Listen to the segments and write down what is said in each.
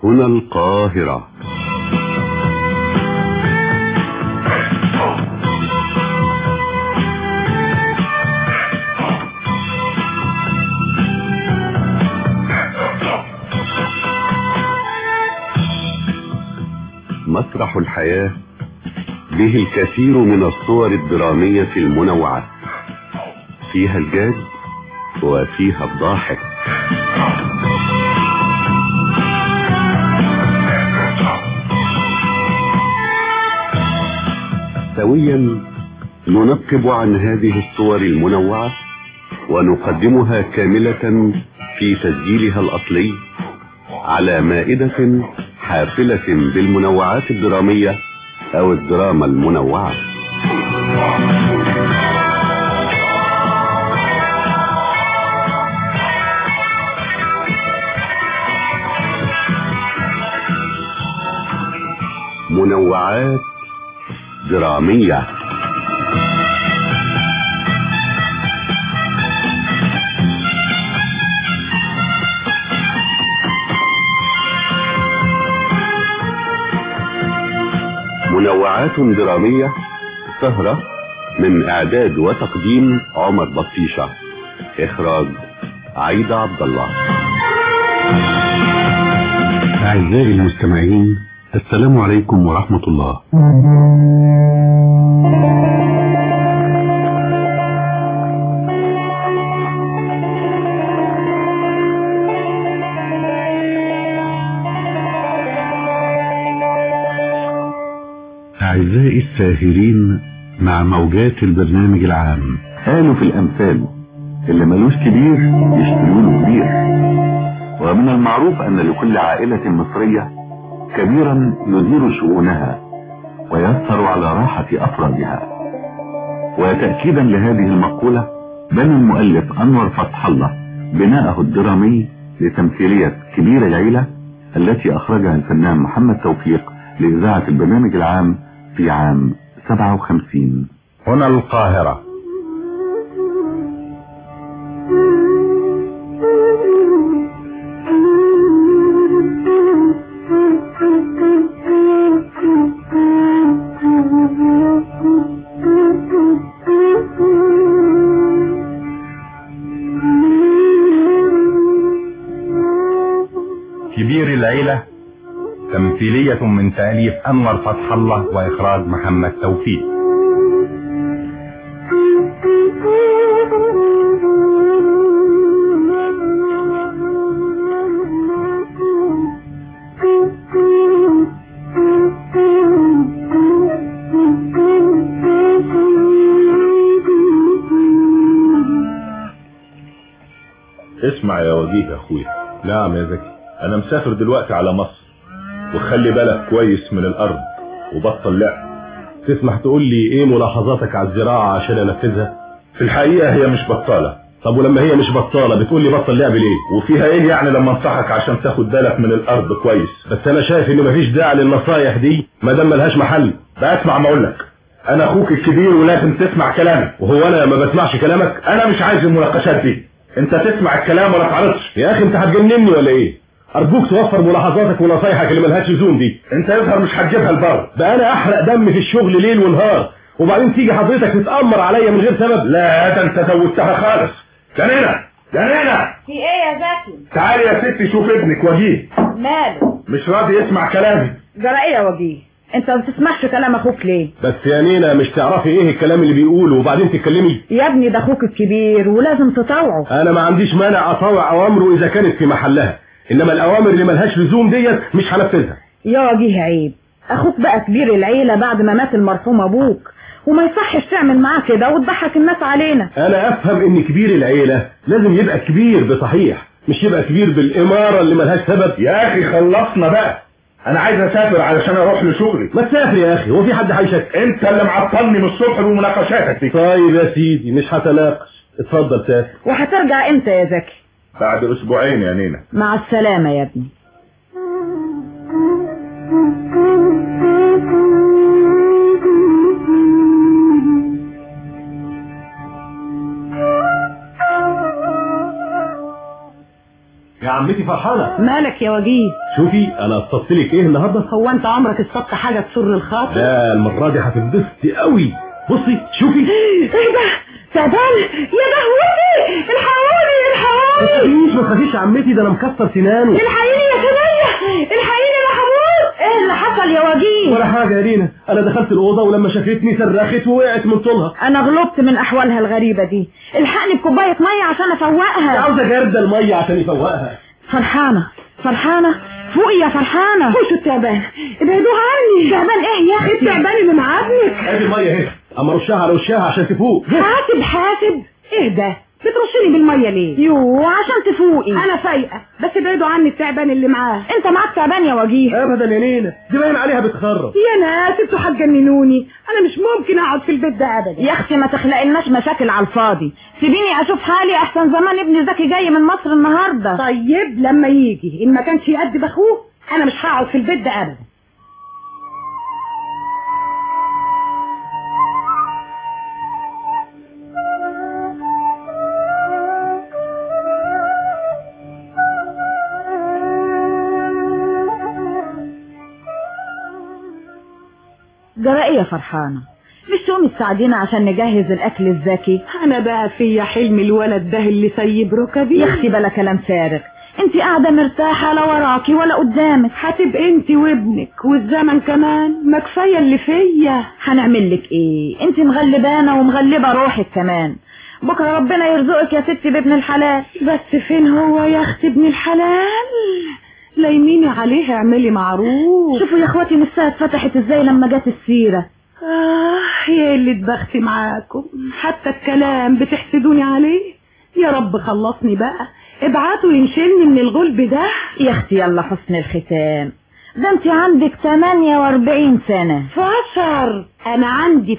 هنا القاهرة مسرح الحياة به الكثير من الصور الدرامية المنوعة فيها الجاد وفيها الضاحك سويا ننقب عن هذه الصور المنوعة ونقدمها كاملة في تسجيلها الأصلي على مائدة حافلة بالمنوعات الدرامية أو الدراما المنوعة منوعات درامية منوعات درامية سهرة من إعداد وتقديم عمر بطيشة إخراج عيدة عبد الله أعزائي المستمعين السلام عليكم ورحمة الله أعزائي الساهرين مع موجات البرنامج العام قالوا في الأمثال اللي ملوش كبير يشتروا له كبير ومن المعروف أن لكل عائلة مصرية كبيرا يدير شؤونها ويسهر على راحة أفرادها وتأكيدا لهذه المقولة بنى المؤلف أنور فتح الله بناءه الدرامي لتمثيلية كبير العيلة التي أخرجها الفنان محمد توفيق لإذاعة البرنامج العام في عام 57 هنا القاهرة كبير العيلة تمثيلية من تأليف أنور فتح الله وإخراج محمد توفيق اسمع يا وجيه يا اخويا نعم يا زكي انا مسافر دلوقتي على مصر وخلي بالك كويس من الارض وبطل لعب تسمح تقول لي ايه ملاحظاتك على الزراعة عشان انفذها في الحقيقة هي مش بطالة طب ولما هي مش بطالة بتقول لي بطل لعب ليه وفيها ايه يعني لما انصحك عشان تاخد بالك من الارض كويس بس انا شايف ان مفيش داعي للنصايح دي ما دام ملهاش محل بقى اسمع ما اقول لك انا اخوك الكبير ولازم تسمع كلامي وهو انا ما بسمعش كلامك انا مش عايز المناقشات دي انت تسمع الكلام ولا تعرضش يا اخي انت هتجنني ولا ايه ارجوك توفر ملاحظاتك ونصايحك اللي ملهاش لزوم دي انت يظهر مش هتجيبها البر ده انا احرق دم في الشغل ليل ونهار وبعدين تيجي حضرتك تتامر عليا من غير سبب لا ده انت زودتها خالص جنينة جنينة في ايه يا زكي تعالي يا ستي شوف ابنك وجيه ماله مش راضي يسمع كلامي جرى ايه يا وجيه انت ما بتسمعش كلام اخوك ليه بس يا نينا مش تعرفي ايه الكلام اللي بيقوله وبعدين تتكلمي يا ابني ده اخوك الكبير ولازم تطاوعه انا ما عنديش مانع اطاوع اوامره اذا كانت في محلها انما الاوامر اللي ملهاش لزوم ديت مش هنفذها يا وجيه عيب اخوك بقى كبير العيلة بعد ما مات المرحوم ابوك وما يصحش تعمل معاه كده وتضحك الناس علينا انا افهم ان كبير العيلة لازم يبقى كبير بصحيح مش يبقى كبير بالامارة اللي ملهاش سبب يا اخي خلصنا بقى انا عايز اسافر علشان اروح لشغلي ما تسافر يا اخي هو في حد هيشك انت اللي معطلني من الصبح بمناقشاتك دي طيب يا سيدي مش هتناقش اتفضل سافر وهترجع امتى يا زكي بعد اسبوعين يا نينا مع السلامة يا ابني يا عمتي فرحانه مالك يا وجيه شوفي انا قصدت لك ايه النهارده هو انت عمرك اصطدت حاجة تسر الخاطر لا المره دي هتنبسطي قوي بصي شوفي ايه ده تعبان يا لهوتي الحقوني ما الحقوني تخافيش ما تخافيش يا عمتي ده انا مكسر سنانه الحقيني يا سمية الحقيني انا هموت ايه اللي حصل يا وجيه ولا حاجه يا رينا انا دخلت الاوضه ولما شافتني صرخت ووقعت من طولها انا غلبت من احوالها الغريبة دي الحقني بكوباية مية عشان افوقها عاوزه جرده الميه عشان يفوقها فرحانة فرحانة فوقي يا فرحانة وشو التعبان ابعدوها عني تعبان ايه يا اخي التعبان اللي مع ابنك ادي الميه اهي اما رشها على وشها عشان تفوق حاسب حاسب ايه ده بترشني بالميه ليه يو عشان تفوقي انا فايقه بس ابعدوا عني التعبان اللي معاه انت معاك تعبان يا وجيه ابدا يا نينا دي باين عليها بتخرب يا ناس انتوا هتجننوني انا مش ممكن اقعد في البيت ده ابدا يا اختي ما تخلقلناش مشاكل على الفاضي سيبيني اشوف حالي احسن زمان ابني زكي جاي من مصر النهارده طيب لما يجي ان ما كانش يقدم اخوه انا مش هقعد في البيت ده ابدا جرى ايه يا فرحانه مش تقومي تساعدينا عشان نجهز الاكل الزكي انا بقى فيا حلم الولد ده اللي سيب ركبي يا اختي بلا كلام فارغ انت قاعده مرتاحه لا وراكي ولا قدامك هتبقى انت وابنك والزمن كمان ما كفايه اللي فيا هنعمل لك ايه انت مغلبانه ومغلبه روحك كمان بكره ربنا يرزقك يا ستي بابن الحلال بس فين هو يا اختي ابن الحلال لايميني عليه اعملي معروف شوفوا يا اخواتي نفسها اتفتحت ازاي لما جت السيره آه يا اللي اتبختي معاكم حتى الكلام بتحسدوني عليه يا رب خلصني بقى ابعتوا ينشلني من الغلب ده يا اختي يلا حسن الختام ده انت عندك 48 سنة فشر انا عندي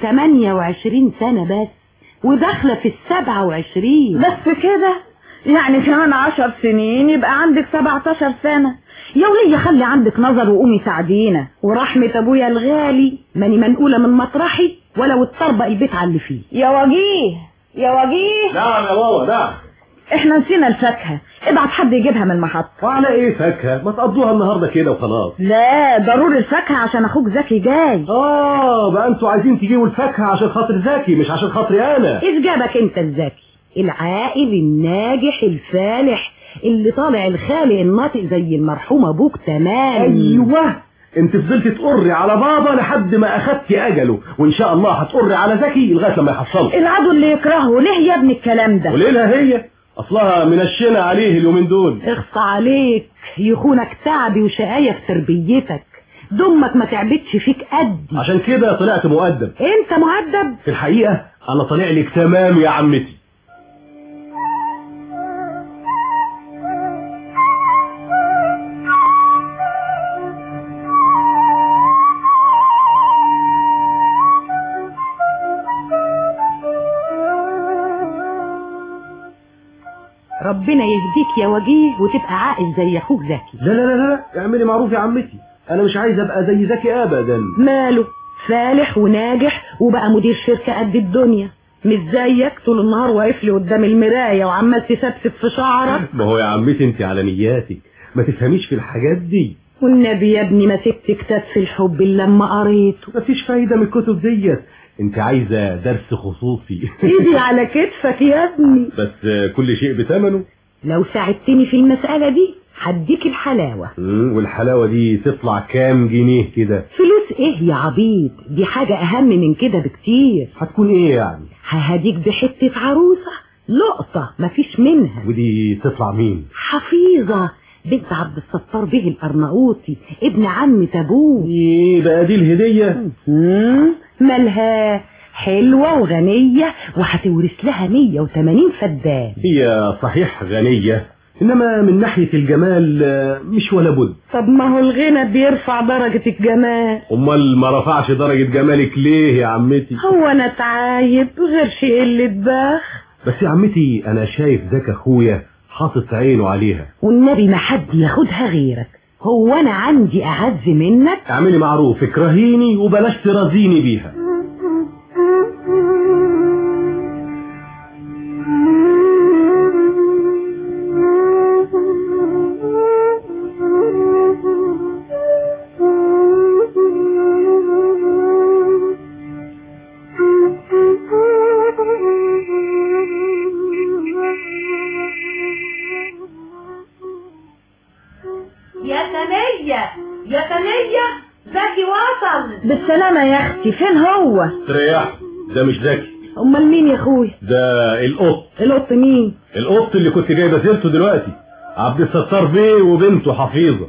28 سنة بس وداخلة في السبعة وعشرين بس كده يعني كمان عشر سنين يبقى عندك 17 سنة يا ولية خلي عندك نظر وقومي ساعدينا ورحمة ابويا الغالي ماني منقولة من مطرحي ولو اتطربق البيت على اللي فيه يا وجيه يا وجيه نعم يا بابا نعم احنا نسينا الفاكهة ابعت حد يجيبها من المحطة وعلى ايه فاكهه ما تقضوها النهارده كده وخلاص لا ضروري الفاكهة عشان اخوك زكي جاي اه بقى انتوا عايزين تجيبوا الفاكهه عشان خاطر زكي مش عشان خاطري انا ايش جابك انت الذكي العاقل الناجح الفالح اللي طالع الخالق الناطق زي المرحوم ابوك تمام ايوه انت فضلت تقري على بابا لحد ما اخدت اجله وان شاء الله هتقري على زكي لغايه لما يحصله العدو اللي يكرهه ليه يا ابني الكلام ده وليلها هي اصلها منشنه عليه اليومين دول اخصى عليك يخونك تعبي وشقاية في تربيتك دمك ما تعبتش فيك قدي عشان كده طلعت مؤدب انت مؤدب في الحقيقه انا طالع لك تمام يا عمتي ربنا يهديك يا وجيه وتبقى عاقل زي اخوك زكي لا لا لا لا اعملي معروف يا عمتي انا مش عايز ابقى زي زكي ابدا ماله فالح وناجح وبقى مدير شركة قد الدنيا مش زيك طول النهار واقف لي قدام المراية وعمال تسبسب في شعرك ما هو يا عمتي انت على نياتك ما تفهميش في الحاجات دي والنبي يا ابني ما سبت كتاب في الحب الا لما قريته مفيش فايده من الكتب ديت انت عايزه درس خصوصي ايدي على كتفك يا ابني بس كل شيء بثمنه لو ساعدتني في المسألة دي هديك الحلاوة مم، والحلاوه دي تطلع كام جنيه كده فلوس ايه يا عبيط دي حاجة اهم من كده بكتير هتكون ايه يعني ههديك بحتة عروسة لقطة مفيش منها ودي تطلع مين حفيظة بنت عبد الستار به الأرناؤوطي ابن عم تابوت ايه بقى دي الهديه مم، مالها حلوة وغنية وهتورث لها 180 فدان هي صحيح غنيه انما من ناحيه الجمال آه، مش ولا بد طب ما هو الغنى بيرفع درجة الجمال امال ما رفعش درجه جمالك ليه يا عمتي هو انا اتعايب غير شيء قلة بخ بس يا عمتي انا شايف ذاك اخويا حاطط عينه عليها والنبي ما حد ياخدها غيرك هو انا عندي اعز منك اعملي معروف اكرهيني وبلاش ترازيني بيها ثانية يا ثانية زكي وصل بالسلامة يا اختي فين هو تريح ده مش ذكي امال مين يا اخويا ده القط القط مين القط اللي كنت جايبه سيرته دلوقتي عبد الستار بيه وبنته حفيظه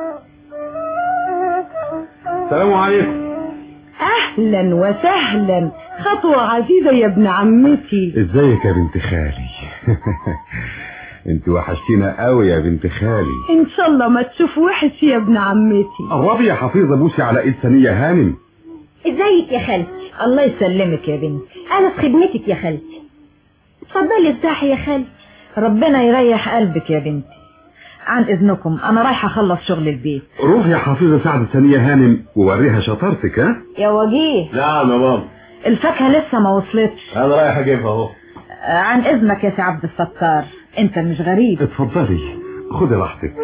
السلام عليكم اهلا وسهلا خطوة عزيزة يا ابن عمتي ازيك يا بنت خالي انت وحشتينا قوي يا بنت خالي ان شاء الله ما تشوف وحش يا ابن عمتي قربي يا حفيظه بوسي على ايد ثانيه هانم ازيك يا خالتي الله يسلمك يا بنتي انا في خدمتك يا خالتي اتفضلي ارتاحي يا خالتي ربنا يريح قلبك يا بنتي عن اذنكم انا رايحه اخلص شغل البيت روح يا حفيظه ساعد ثانيه هانم ووريها شطارتك ها يا وجيه نعم يا ماما الفاكهه لسه ما وصلتش انا رايح اجيبها اهو آه، عن اذنك يا سي عبد الستار انت مش غريب اتفضلي خدي راحتك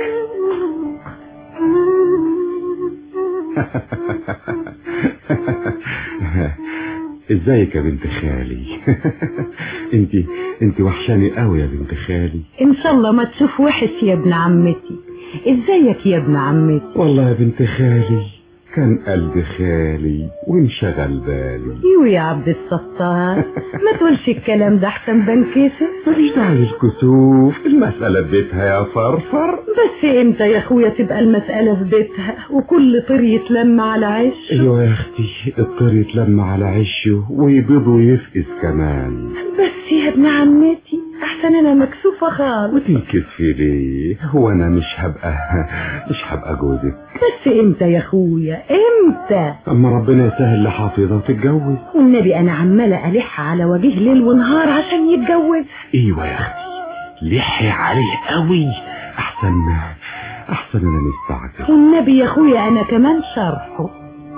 ازيك يا بنت خالي انت انت وحشاني قوي يا بنت خالي ان شاء الله ما تشوف وحش يا ابن عمتي ازيك يا ابن عمتي والله يا بنت خالي كان قلبي خالي وانشغل بالي يو يا عبد الستار ما تقولش الكلام ده احسن بنكسر مفيش داعي للكسوف المسألة ببيتها يا فرفر بس امتى يا اخويا تبقى المسألة في بيتها وكل طير يتلم على عش ايوه يا اختي الطير يتلم على عشه ويبيض ويفقس كمان بس يا ابن عمتي احسن انا مكسوفة خالص وتنكسفي ليه هو انا مش هبقى مش هبقى جوزك بس امتى يا اخويا امتى اما ربنا يسهل لحافظة وتتجوز والنبي انا عمالة الح على وجه ليل ونهار عشان يتجوز ايوه يا اختي لحي عليه قوي احسن احسن انا نستعجل والنبي يا اخويا انا كمان شرحه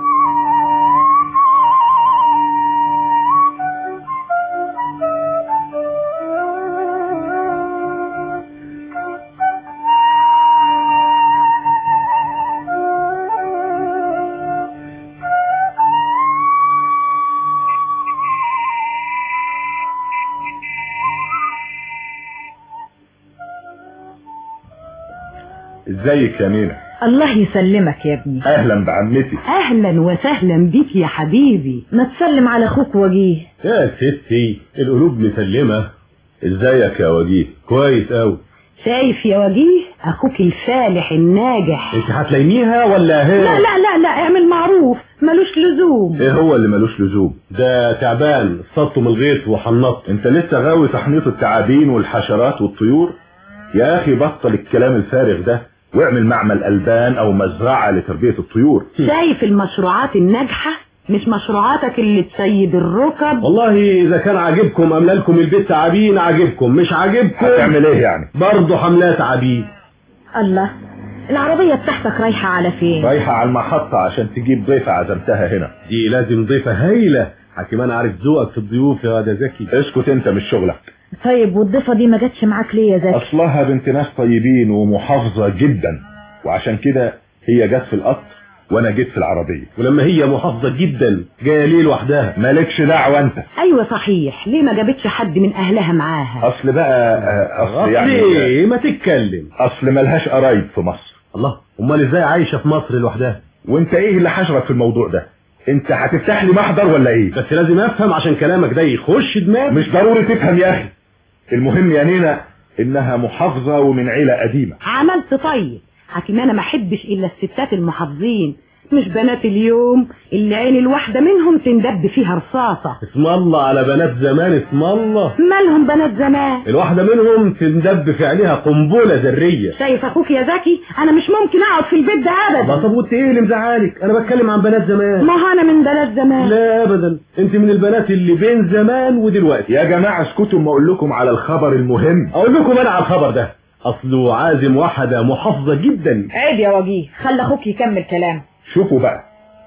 ازيك يا مينا الله يسلمك يا ابني اهلا بعمتي اهلا وسهلا بيك يا حبيبي ما تسلم على اخوك وجيه يا ستي القلوب مسلمه ازيك يا وجيه كويس قوي شايف يا وجيه اخوك الفالح الناجح انت هتلايميها ولا هي لا لا لا لا اعمل معروف ملوش لزوم ايه هو اللي ملوش لزوم ده تعبان صدته من الغيط وحنطت انت لسه غاوي تحنيط التعابين والحشرات والطيور يا اخي بطل الكلام الفارغ ده واعمل معمل البان او مزرعة لتربية الطيور شايف المشروعات الناجحة مش مشروعاتك اللي تسيب الركب والله اذا كان عاجبكم املا لكم البيت تعابين عاجبكم مش عاجبكم هتعمل ايه يعني برضه حملات تعابين الله العربيه بتاعتك رايحه على فين رايحة على المحطة عشان تجيب ضيفة عزمتها هنا دي لازم ضيفه هايله حكيم انا عارف ذوقك في الضيوف يا ده زكي اسكت انت مش شغلك طيب والضيفه دي ما جاتش معاك ليه يا زكي اصلها بنت ناس طيبين ومحافظة جدا وعشان كده هي جت في القطر وانا جيت في العربية ولما هي محافظه جدا جايه ليه لوحدها مالكش دعوة انت ايوه صحيح ليه ما جابتش حد من اهلها معاها اصل بقى آه، اصل يعني ليه ما تتكلم اصل ملهاش قرايب في مصر الله امال ازاي عايشه في مصر لوحدها وانت ايه اللي حشرك في الموضوع ده انت هتفتح لي محضر ولا ايه بس لازم افهم عشان كلامك ده يخش دماغي مش ضروري تفهم يا اخي المهم يا نينا انها محافظة ومن عيلة قديمة عملت طيب حكيم انا ما احبش الا الستات المحافظين مش بنات اليوم اللي عين الواحدة منهم تندب فيها رصاصة اسم الله على بنات زمان اسم الله مالهم بنات زمان الواحدة منهم تندب في عينيها قنبلة ذرية شايف اخوك يا زكي انا مش ممكن اقعد في البيت ده الله ابدا طب وانت ايه اللي مزعلك انا بتكلم عن بنات زمان ما هو انا من بنات زمان لا ابدا انت من البنات اللي بين زمان ودلوقتي يا جماعة اسكتوا ما اقول لكم على الخبر المهم اقول لكم انا على الخبر ده اصله عازم واحدة محافظة جدا عيب يا وجيه خلي اخوك يكمل كلام شوفوا بقى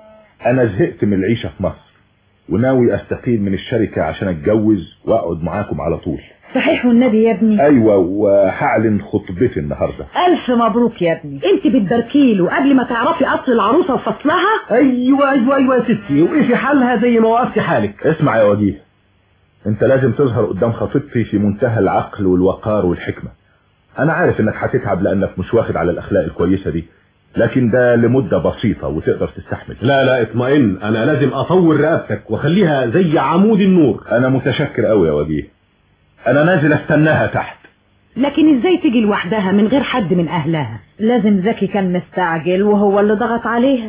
انا زهقت من العيشة في مصر وناوي استقيل من الشركة عشان اتجوز واقعد معاكم على طول صحيح والنبي يا ابني ايوه وهعلن خطبتي النهاردة الف مبروك يا ابني انت بتبركيله قبل ما تعرفي اصل العروسة وفصلها ايوه ايوه ايوه يا ستي وقفي حالها زي ما وقفتي حالك اسمع يا وجيه انت لازم تظهر قدام خطيبتي في منتهى العقل والوقار والحكمة انا عارف انك هتتعب لانك مش واخد على الاخلاق الكويسة دي لكن ده لمدة بسيطة وتقدر تستحمل لا لا اطمئن انا لازم اطور رقبتك واخليها زي عمود النور انا متشكر قوي يا وجيه انا نازل استناها تحت لكن ازاي تيجي لوحدها من غير حد من اهلها لازم زكي كان مستعجل وهو اللي ضغط عليها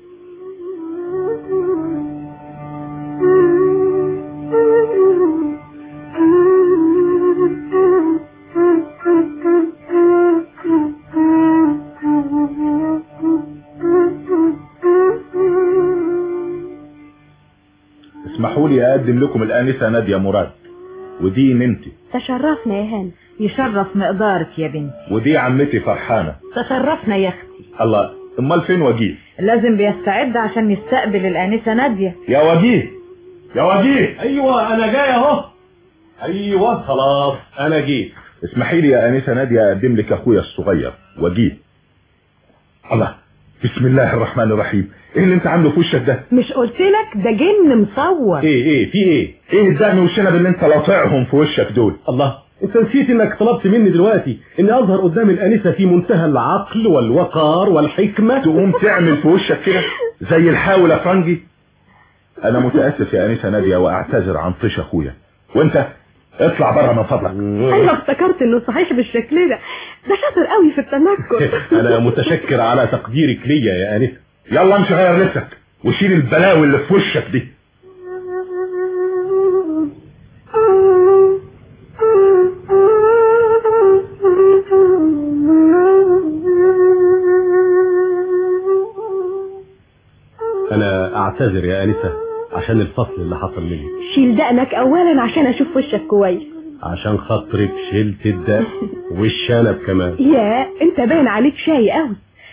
اسمحوا لي اقدم لكم الانسة نادية مراد ودي ننتي تشرفنا يا هاني يشرف مقدارك يا بنتي ودي عمتي فرحانة تشرفنا يا اختي الله امال فين وجيه لازم بيستعد عشان يستقبل الآنسة نادية يا وجيه يا وجيه ايوه انا جاي اهو ايوه خلاص انا جيت اسمحي لي يا انسة نادية اقدم لك اخويا الصغير وجيه الله بسم الله الرحمن الرحيم ايه اللي انت عامله في وشك ده مش قلت لك ده جن مصور ايه ايه في ايه ايه الدم والشنب اللي انت لاطعهم في وشك دول الله انت نسيت انك طلبت مني دلوقتي اني اظهر قدام الانسه في منتهى العقل والوقار والحكمه تقوم تعمل في وشك كده زي الحاول فرنجي انا متاسف يا انسه ناديه واعتذر عن طيش اخويا وانت اطلع بره من فضلك ايوه افتكرت انه صحيح بالشكل ده ده شاطر قوي في التنكر انا متشكر على تقديرك ليا يا انسه يلا امشي غير لبسك وشيل البلاوي اللي في وشك دي انا اعتذر يا انسه عشان الفصل اللي حصل مني شيل دقنك اولا عشان اشوف وشك كويس عشان خاطرك شلت الدق والشنب كمان يا انت باين عليك شاي قوي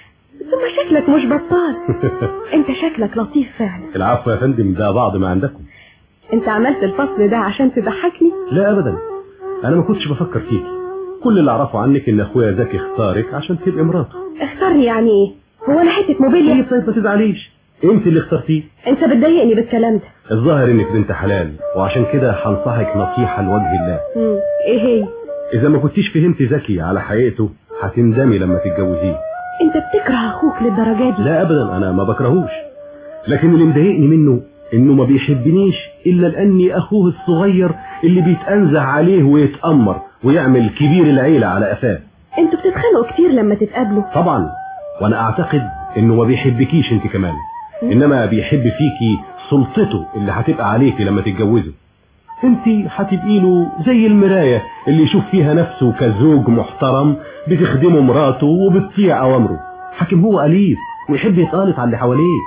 ثم شكلك مش بطال انت شكلك لطيف فعلا العفو يا فندم ده بعض ما عندكم انت عملت الفصل ده عشان تضحكني لا ابدا انا ما كنتش بفكر فيكي كل اللي اعرفه عنك ان اخويا زكي اختارك عشان تبقي مراته اختارني يعني ايه هو انا حته موبيليا ايه طيب ما تزعليش انت اللي اخترتيه انت بتضايقني بالكلام ده الظاهر انك بنت حلال وعشان كده هنصحك نصيحه لوجه الله مم. ايه هي اذا ما كنتيش فهمت زكي على حقيقته هتندمي لما تتجوزيه انت بتكره اخوك للدرجه دي لا ابدا انا ما بكرهوش لكن اللي مضايقني منه انه ما بيحبنيش الا لاني اخوه الصغير اللي بيتأنزه عليه ويتأمر ويعمل كبير العيلة على قفاه انتوا بتتخانقوا كتير لما تتقابلوا طبعا وانا اعتقد انه ما بيحبكيش انت كمان انما بيحب فيكي سلطته اللي هتبقى عليكي لما تتجوزوا انت هتبقي له زي المراية اللي يشوف فيها نفسه كزوج محترم بتخدمه مراته وبتطيع اوامره حاكم هو أليف ويحب يتقالط على اللي حواليه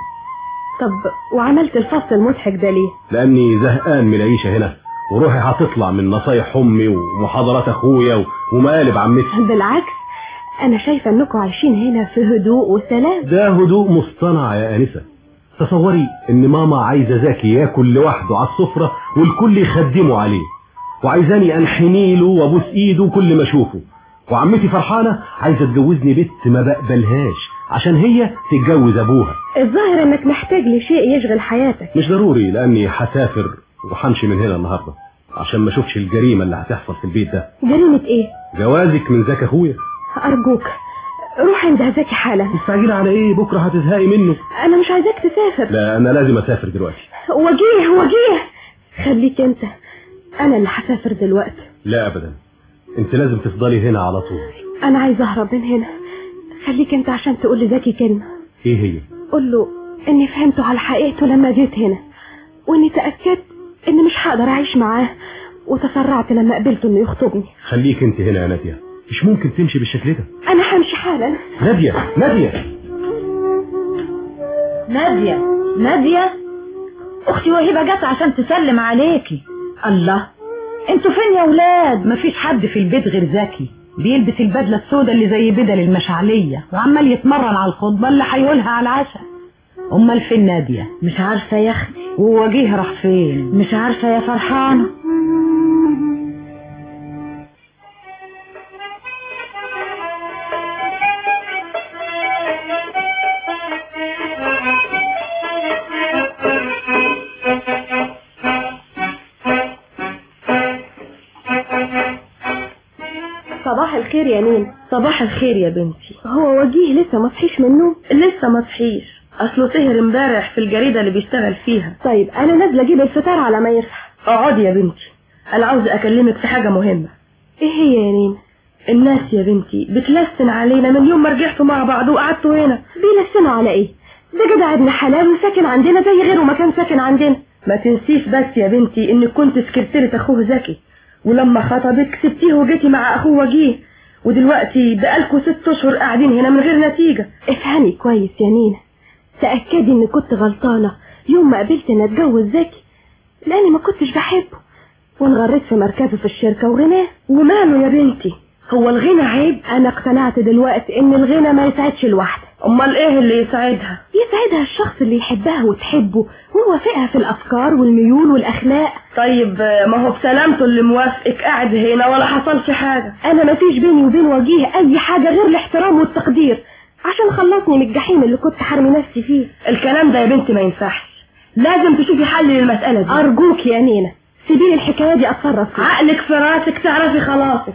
طب وعملت الفصل المضحك ده ليه لاني زهقان من العيشة هنا وروحي هتطلع من نصايح امي ومحاضرات اخويا و- ومقالب عمتي بالعكس انا شايفه انكم عايشين هنا في هدوء وسلام ده هدوء مصطنع يا انسه تصوري ان ماما عايزه زكي ياكل لوحده على السفره والكل يخدمه عليه وعايزاني انحني له وابوس ايده كل ما اشوفه وعمتي فرحانه عايزه تجوزني بنت ما بقبلهاش عشان هي تتجوز ابوها الظاهر انك محتاج لشيء يشغل حياتك مش ضروري لاني هسافر وهمشي من هنا النهارده عشان ما اشوفش الجريمه اللي هتحصل في البيت ده جريمه ايه جوازك من زكي اخويا ارجوك روح عند زكي حالا مستعجله على ايه بكره هتزهقي منه انا مش عايزاك تسافر لا انا لازم اسافر دلوقتي وجيه وجيه خليك انت انا اللي هسافر دلوقتي لا ابدا انت لازم تفضلي هنا على طول انا عايزه اهرب من هنا خليك انت عشان تقول لزكي كلمه ايه هي قول له اني فهمته على حقيقته لما جيت هنا واني تاكدت اني مش هقدر اعيش معاه وتسرعت لما قبلته انه يخطبني خليك انت هنا يا ناديه مش ممكن تمشي بالشكل ده انا همشي حالا ناديه ناديه نادية نادية اختي وهبة جت عشان تسلم عليكي الله انتوا فين يا ولاد مفيش حد في البيت غير زكي بيلبس البدله السوداء اللي زي بدل المشعليه وعمال يتمرن على الخطبه اللي هيقولها على العشاء امال فين ناديه مش عارفة يا اختي ووجيه راح فين مش عارفة يا فرحانة صباح الخير يا نين صباح الخير يا بنتي هو وجيه لسه ما صحيش من النوم لسه ما صحيش اصله سهر امبارح في الجريدة اللي بيشتغل فيها طيب انا نازله اجيب الفطار على ما يصحى اقعدي يا بنتي انا عاوزة اكلمك في حاجة مهمة ايه هي يا نين الناس يا بنتي بتلسن علينا من يوم ما رجعتوا مع بعض وقعدتوا هنا بيلسنوا على ايه ده جدع ابن حلال وساكن عندنا زي غيره ما كان ساكن عندنا ما تنسيش بس يا بنتي انك كنت سكرتيرة اخوه زكي ولما خطبك سبتيه وجيتي مع اخوه وجيه ودلوقتي بقالكوا ست اشهر قاعدين هنا من غير نتيجة افهمي كويس يا نينا تأكدي ان كنت غلطانة يوم ما قبلت ان اتجوز زكي لاني ما كنتش بحبه وانغريت في مركزه في الشركة وغناه وماله يا بنتي هو الغنى عيب انا اقتنعت دلوقتي ان الغنى ما يسعدش الواحدة امال ايه اللي يساعدها يسعدها الشخص اللي يحبها وتحبه ويوافقها في الافكار والميول والاخلاق طيب ما هو بسلامته اللي موافقك قاعد هنا ولا حصلش حاجة انا ما فيش بيني وبين وجيه اي حاجة غير الاحترام والتقدير عشان خلصني من الجحيم اللي كنت حرمي نفسي فيه الكلام ده يا بنتي ما ينفعش لازم تشوفي حل للمسألة دي ارجوك يا نينا سيبيلي الحكاية دي اتصرف فيها عقلك في راسك تعرفي خلاصك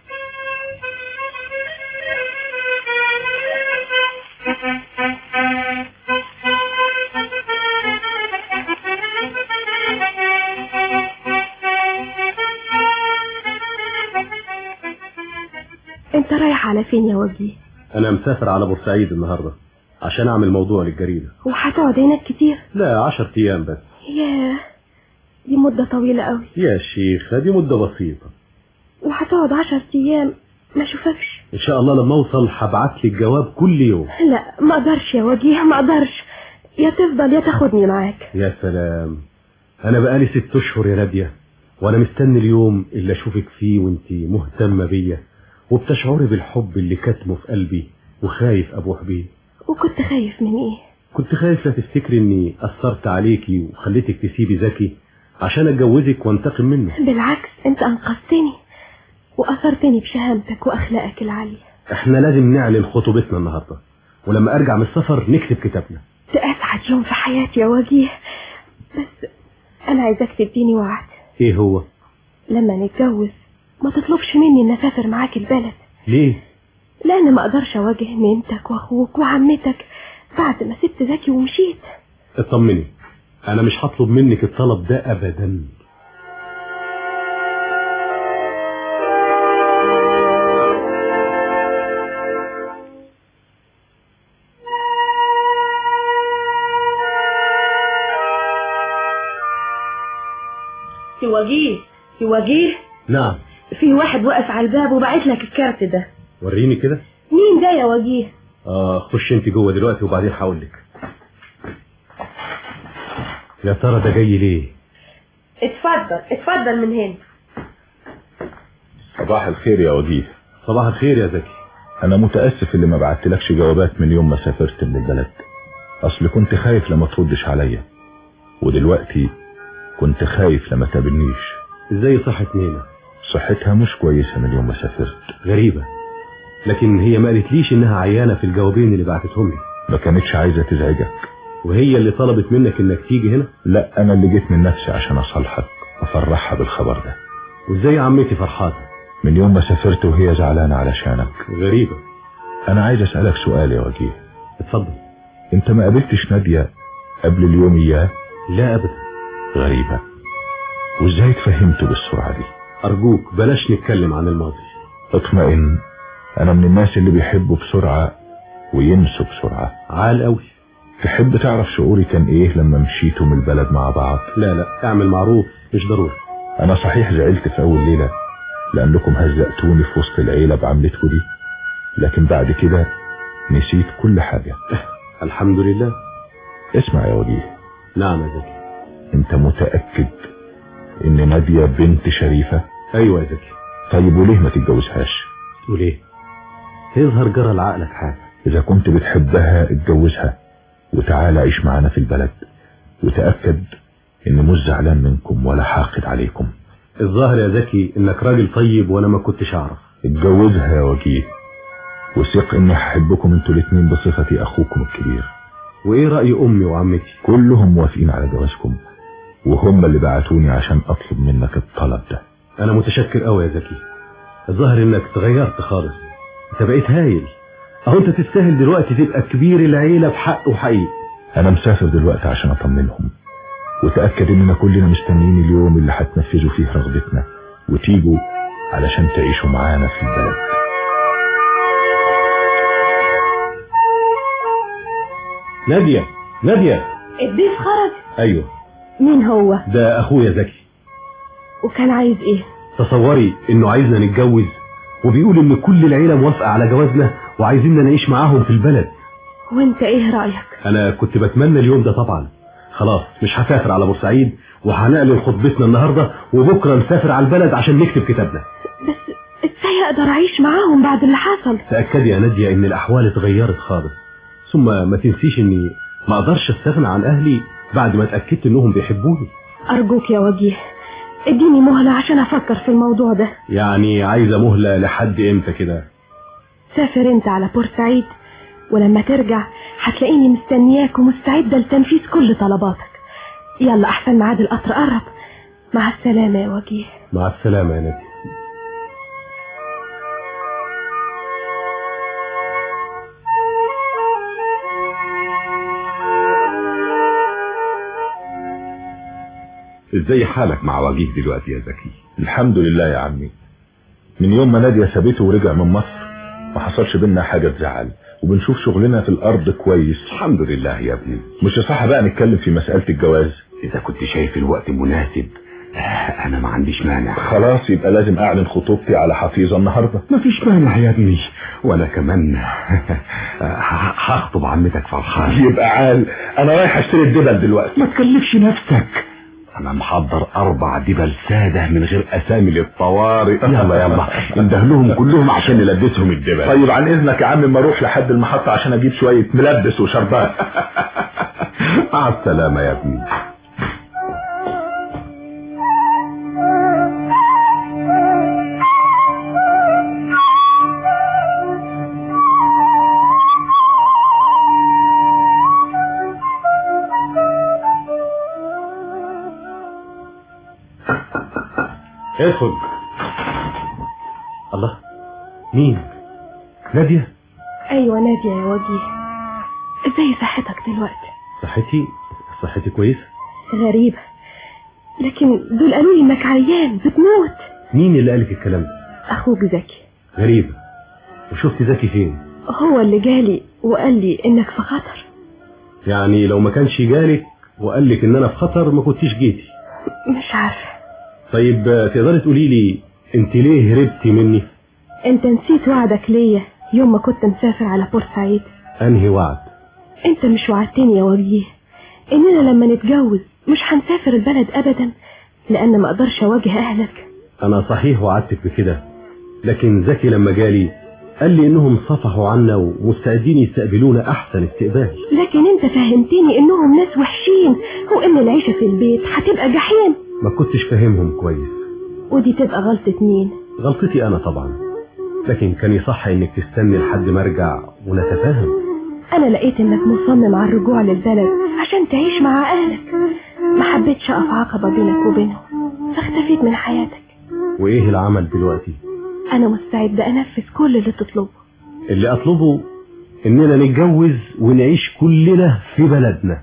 انت رايح على فين يا وجيه انا مسافر على بورسعيد النهارده عشان اعمل موضوع للجريده وهتقعد هناك كتير لا عشر ايام بس ياه دي مدة طويلة قوي يا شيخ دي مده بسيطه وهتقعد عشر ايام ما اشوفكش ان شاء الله لما اوصل هبعت لك جواب كل يوم لا ما اقدرش يا وجيه ما اقدرش يا تفضل يا تاخدني معاك يا سلام انا بقالي ست اشهر يا ناديه وانا مستني اليوم اللي اشوفك فيه وانت مهتمه بيا وبتشعري بالحب اللي كاتمه في قلبي وخايف ابوح بيه وكنت خايف من ايه كنت خايف لا تفتكري اني اثرت عليكي وخليتك تسيبي زكي عشان اتجوزك وانتقم منه بالعكس انت انقذتني واثرتني بشهامتك واخلاقك العالية احنا لازم نعلن خطوبتنا النهارده ولما ارجع من السفر نكتب كتابنا ده اسعد يوم في حياتي يا وجيه بس انا عايزاك تديني وعد ايه هو لما نتجوز ما تطلبش مني ان اسافر معاك البلد ليه لان ما اقدرش اواجه مامتك واخوك وعمتك بعد ما سبت زكي ومشيت اطمني انا مش هطلب منك الطلب ده ابدا في وجيه في وجيه نعم في واحد واقف على الباب وبعت لك الكارت ده وريني كده مين ده يا وجيه اه خش انت جوه دلوقتي وبعدين هقول لك يا ترى ده جاي ليه اتفضل اتفضل من هنا صباح الخير يا وجيه صباح الخير يا زكي انا متاسف اللي ما بعتلكش جوابات من يوم ما سافرت من البلد اصل كنت خايف لما تردش عليا ودلوقتي كنت خايف لما تقابلنيش ازاي صحة نينا صحتها مش كويسة من يوم ما سافرت غريبة لكن هي ما قالتليش انها عيانة في الجوابين اللي بعتتهم لي ما كانتش عايزة تزعجك وهي اللي طلبت منك انك تيجي هنا لا انا اللي جيت من نفسي عشان اصالحك افرحها بالخبر ده وازاي عمتي فرحانة من يوم ما سافرت وهي زعلانة علشانك غريبة انا عايز اسألك سؤال يا وجيه اتفضل انت ما قابلتش نادية قبل اليوم اياه لا ابدا غريبة وازاي اتفهمته بالسرعة دي ارجوك بلاش نتكلم عن الماضي اطمئن انا من الناس اللي بيحبوا بسرعة وينسوا بسرعة عال قوي تحب تعرف شعوري كان ايه لما مشيتوا من البلد مع بعض لا لا اعمل معروف مش ضروري انا صحيح زعلت في اول ليلة لانكم هزقتوني في وسط العيلة بعملتكم دي لكن بعد كده نسيت كل حاجة الحمد لله اسمع يا وجيه نعم يا زكي انت متأكد ان نادية بنت شريفة ايوه يا زكي طيب وليه ما تتجوزهاش وليه يظهر جرى لعقلك حاجة اذا كنت بتحبها اتجوزها وتعالى عيش معانا في البلد وتأكد اني مش زعلان منكم ولا حاقد عليكم الظاهر يا زكي انك راجل طيب وانا ما كنتش اعرف اتجوزها يا وجيه وثق اني هحبكم انتوا الاتنين بصفتي اخوكم الكبير وايه رأي امي وعمتي كلهم موافقين على جوازكم وهم اللي بعتوني عشان اطلب منك الطلب ده انا متشكر قوي يا زكي الظاهر انك تغيرت خالص انت بقيت هايل اهو انت تستاهل دلوقتي تبقى كبير العيلة بحق وحقيقي انا مسافر دلوقتي عشان اطمنهم وتأكد اننا كلنا مستنيين اليوم اللي هتنفذوا فيه رغبتنا وتيجوا علشان تعيشوا معانا في البلد نادية نادية الضيف خرج ايوه مين هو ده اخويا زكي وكان عايز ايه تصوري انه عايزنا نتجوز وبيقول ان كل العيلة موافقة على جوازنا وعايزيننا نعيش معاهم في البلد وانت ايه رأيك انا كنت بتمنى اليوم ده طبعا خلاص مش هسافر على بورسعيد وهنقلل خطبتنا النهاردة وبكرة نسافر على البلد عشان نكتب كتابنا بس ازاي اقدر اعيش معاهم بعد اللي حصل تأكدي يا نادية ان الاحوال اتغيرت خالص ثم ما تنسيش اني ما اقدرش استغنى عن اهلي بعد ما اتأكدت انهم بيحبوني ارجوك يا وجيه اديني مهلة عشان افكر في الموضوع ده يعني عايزة مهلة لحد امتى كده سافر انت على بورسعيد ولما ترجع هتلاقيني مستنياك ومستعدة لتنفيذ كل طلباتك يلا احسن ميعاد القطر قرب مع السلامة يا وجيه مع السلامة يا نادية ازاي حالك مع وجيه دلوقتي يا زكي الحمد لله يا عمي من يوم ما نادية سابته ورجع من مصر ما حصلش بينا حاجة تزعل وبنشوف شغلنا في الارض كويس الحمد لله يا ابني مش صح بقى نتكلم في مسألة الجواز اذا كنت شايف الوقت مناسب آه، انا ما عنديش مانع خلاص يبقى لازم اعلن خطوبتي على حفيظة النهاردة مفيش مانع يا ابني وانا كمان هخطب عمتك فرحان يبقى عال انا رايح اشتري الدبل دلوقتي ما تكلفش نفسك انا محضر اربع دبل سادة من غير اسامي للطوارئ يلا يلا اندهلهم كلهم عشان نلبسهم الدبل طيب عن اذنك يا عم ما اروح لحد المحطة عشان اجيب شوية ملبس وشربات مع السلامة يا ابني ادخل الله مين نادية ايوه نادية يا وجيه ازاي صحتك دلوقتي صحتي صحتي كويسة غريبة لكن دول قالوا لي انك عيان بتموت مين اللي قالك الكلام ده اخوك زكي غريبة وشفت زكي فين هو اللي جالي وقال لي انك في خطر يعني لو ما كانش جالك وقال لك ان انا في خطر ما كنتيش جيتي مش عارفة طيب آه، تقدري تقولي لي انت ليه هربتي مني انت نسيت وعدك ليا يوم ما كنت مسافر على بورسعيد انهي وعد انت مش وعدتني يا وجيه اننا لما نتجوز مش هنسافر البلد ابدا لان ما اقدرش اواجه اهلك انا صحيح وعدتك بكده لكن زكي لما جالي قال لي انهم صفحوا عنا ومستعدين يستقبلونا احسن استقبال لكن انت فهمتني انهم ناس وحشين وان العيشة في البيت هتبقى جحيم ما كنتش فاهمهم كويس ودي تبقى غلطة مين غلطتي انا طبعا لكن كان يصح انك تستني لحد ما ارجع ونتفاهم انا لقيت انك مصمم على الرجوع للبلد عشان تعيش مع اهلك ما حبيتش اقف عقبة بينك وبينهم فاختفيت من حياتك وايه العمل دلوقتي انا مستعدة انفذ كل اللي تطلبه اللي اطلبه اننا نتجوز ونعيش كلنا في بلدنا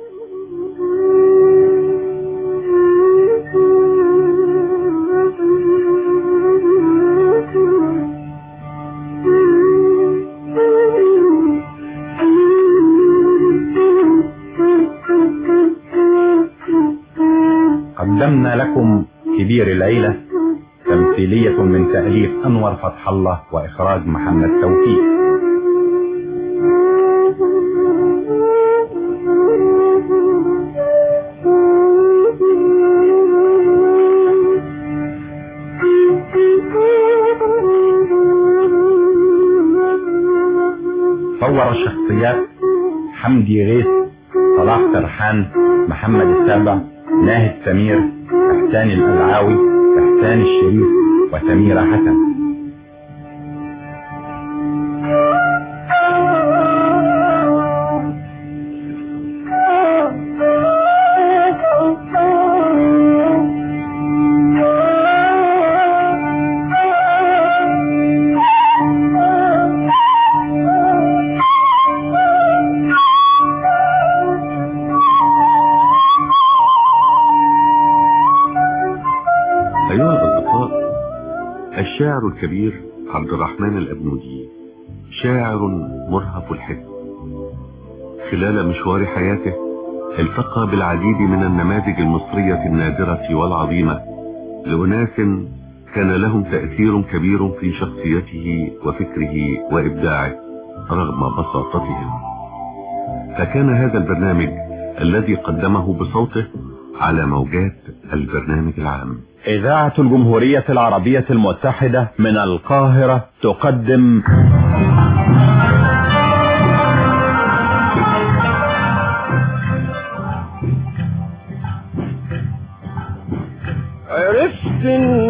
قدمنا لكم كبير العيلة تمثيلية من تأليف أنور فتح الله وإخراج محمد توفيق صور الشخصيات حمدي غيث صلاح سرحان محمد السابع ناهد سمير احسان الألعاوي احسان الشريف وسميرة حسن الشاعر الكبير عبد الرحمن الأبنودي شاعر مرهف الحس خلال مشوار حياته التقى بالعديد من النماذج المصرية النادرة والعظيمة لأناس كان لهم تأثير كبير في شخصيته وفكره وإبداعه رغم بساطتهم فكان هذا البرنامج الذي قدمه بصوته على موجات البرنامج العام إذاعة الجمهورية العربية المتحدة من القاهرة تقدم عرفت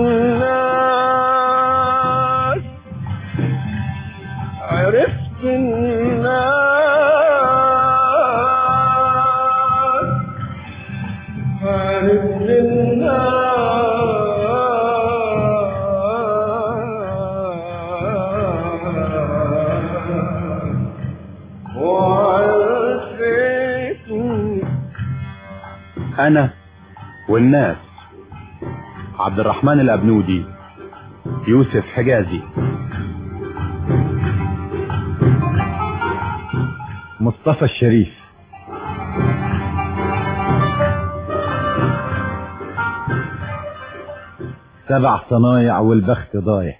الناس عرفت الناس عرفت الناس وعرفت أنا والناس عبد الرحمن الأبنودي يوسف حجازي مصطفى الشريف سبع صنايع والبخت ضايع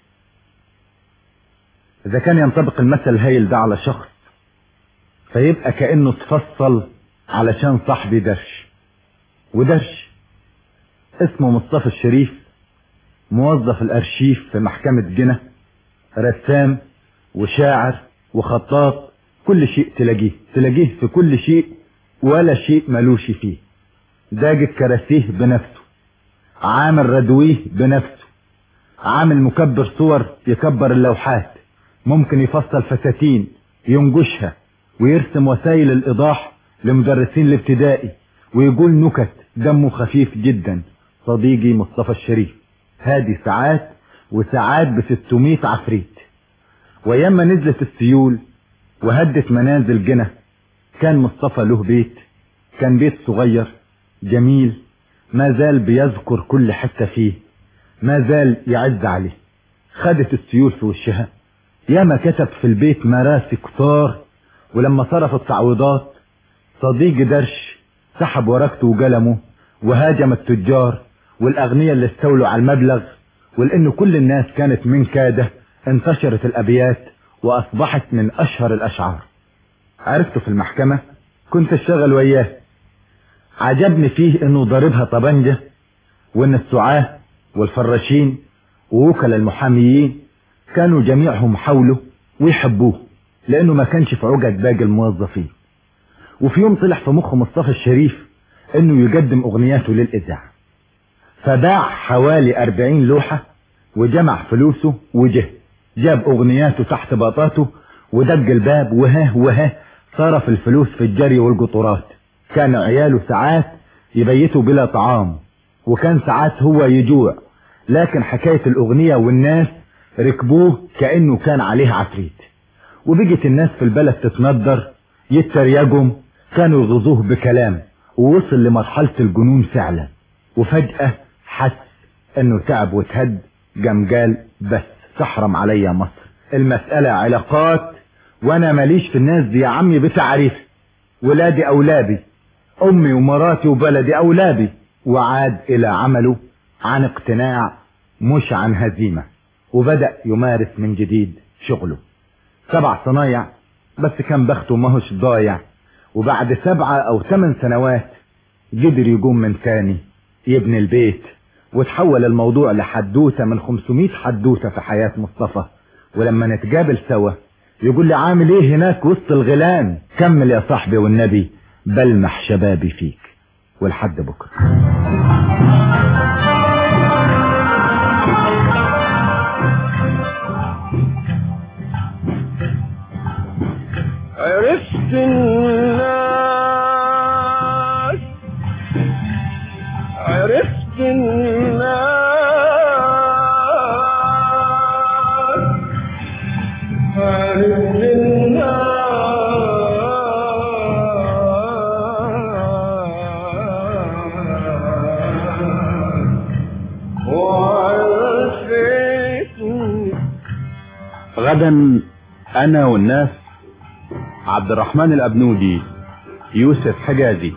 إذا كان ينطبق المثل الهايل ده على شخص فيبقى كأنه تفصل علشان صاحبي درش ودرش اسمه مصطفى الشريف موظف الأرشيف في محكمة جنة رسام وشاعر وخطاط كل شيء تلاقيه تلاقيه في كل شيء ولا شيء ملوش فيه داجة كراسيه بنفسه عامل ردويه بنفسه عامل مكبر صور يكبر اللوحات ممكن يفصل فساتين ينجشها ويرسم وسائل الإيضاح لمدرسين الابتدائي ويقول نكت دمه خفيف جدا صديقي مصطفى الشريف هادي ساعات وساعات ب 600 عفريت وياما نزلت السيول وهدت منازل جنة كان مصطفى له بيت كان بيت صغير جميل ما زال بيذكر كل حتة فيه ما زال يعز عليه خدت السيول في وشها ياما كتب في البيت مراسي كتار ولما صرف التعويضات صديق درش سحب ورقته وقلمه وهاجم التجار والأغنياء اللي استولوا على المبلغ ولأنه كل الناس كانت من كاده انتشرت الأبيات وأصبحت من أشهر الأشعار عرفته في المحكمة كنت اشتغل وياه عجبني فيه انه ضاربها طبنجة وان السعاة والفراشين ووكلاء المحاميين كانوا جميعهم حوله ويحبوه لانه ما كانش في عجد باقي الموظفين وفي يوم طلع في مخ مصطفى الشريف انه يقدم اغنياته للاذاعة فباع حوالي اربعين لوحة وجمع فلوسه وجه جاب اغنياته تحت باطاته ودق الباب وها وها صرف الفلوس في الجري والقطورات كان عياله ساعات يبيتوا بلا طعام وكان ساعات هو يجوع لكن حكاية الأغنية والناس ركبوه كأنه كان عليه عفريت وبقت الناس في البلد تتندر يتريقهم كانوا يغزوه بكلام ووصل لمرحلة الجنون فعلا وفجأة حس انه تعب وتهد قام قال بس تحرم عليا مصر المسألة علاقات وانا ماليش في الناس دي يا عمي بتعريف ولادي اولادي امي ومراتي وبلدي اولادي وعاد الى عمله عن اقتناع مش عن هزيمة وبدأ يمارس من جديد شغله سبع صنايع بس كان بخته ماهوش ضايع وبعد سبعة او ثمان سنوات قدر يقوم من تاني يبني البيت وتحول الموضوع لحدوتة من 500 حدوتة في حياة مصطفى ولما نتقابل سوا يقول لي عامل ايه هناك وسط الغلان كمل يا صاحبي والنبي بلمح شبابي فيك ولحد بكرة عرفت الناس عرفت الناس عرفت الناس وعرفت غدا انا والناس عبد الرحمن الابنودي يوسف حجازي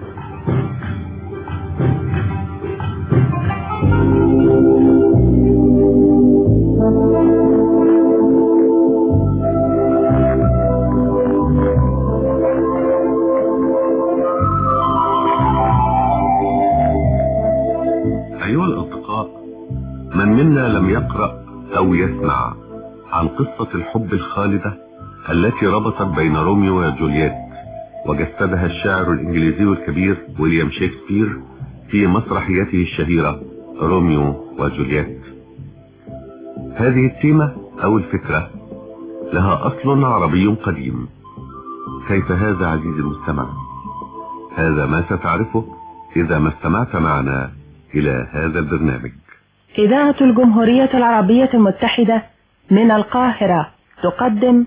أيها الأصدقاء من منا لم يقرأ أو يسمع عن قصة الحب الخالدة التي ربطت بين روميو وجولييت وجسدها الشاعر الإنجليزي الكبير ويليام شكسبير في مسرحيته الشهيرة روميو وجولييت هذه التيمة أو الفكرة لها أصل عربي قديم كيف هذا عزيزي المستمع هذا ما ستعرفه إذا ما استمعت معنا إلى هذا البرنامج إذاعة الجمهورية العربية المتحدة من القاهرة تقدم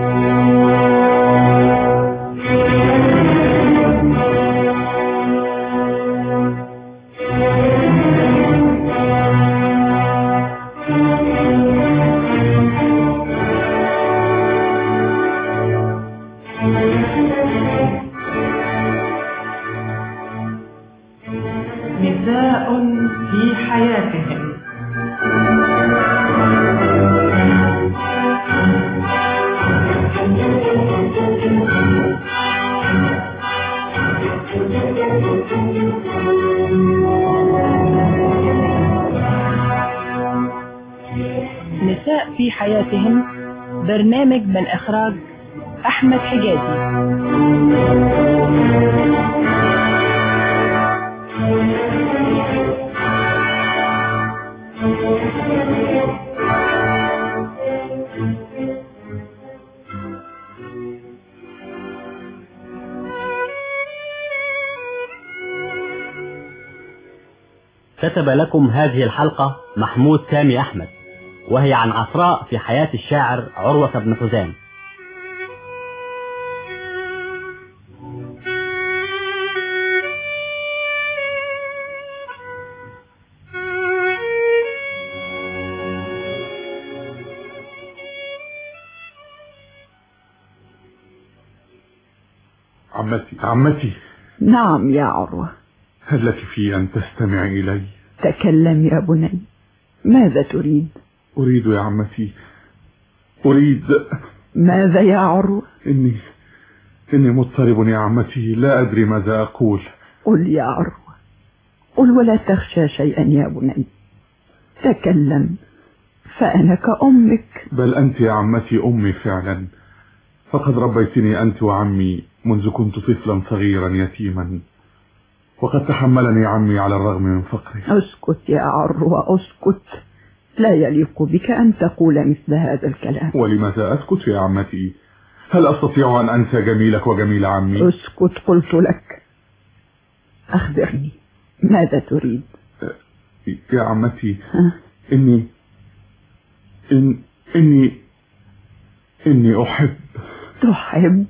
نساء في حياتهم نساء في حياتهم برنامج من إخراج أحمد حجازي كتب لكم هذه الحلقة محمود سامي أحمد وهي عن عفراء في حياة الشاعر عروة بن حزام عمتي عمتي نعم يا عروة هل لك في أن تستمعي إلي تكلم يا بني ماذا تريد أريد يا عمتي أريد ماذا يا عروة إني إني مضطرب يا عمتي لا أدري ماذا أقول قل يا عروة قل ولا تخشى شيئا يا بني تكلم فأنا كأمك بل أنت يا عمتي أمي فعلا فقد ربيتني أنت وعمي منذ كنت طفلا صغيرا يتيما وقد تحملني عمي على الرغم من فقري اسكت يا عروة اسكت لا يليق بك أن تقول مثل هذا الكلام ولماذا أسكت يا عمتي هل أستطيع أن أنسى جميلك وجميل عمي اسكت قلت لك أخبرني ماذا تريد يا عمتي ها؟ إني إن إني إني أحب تحب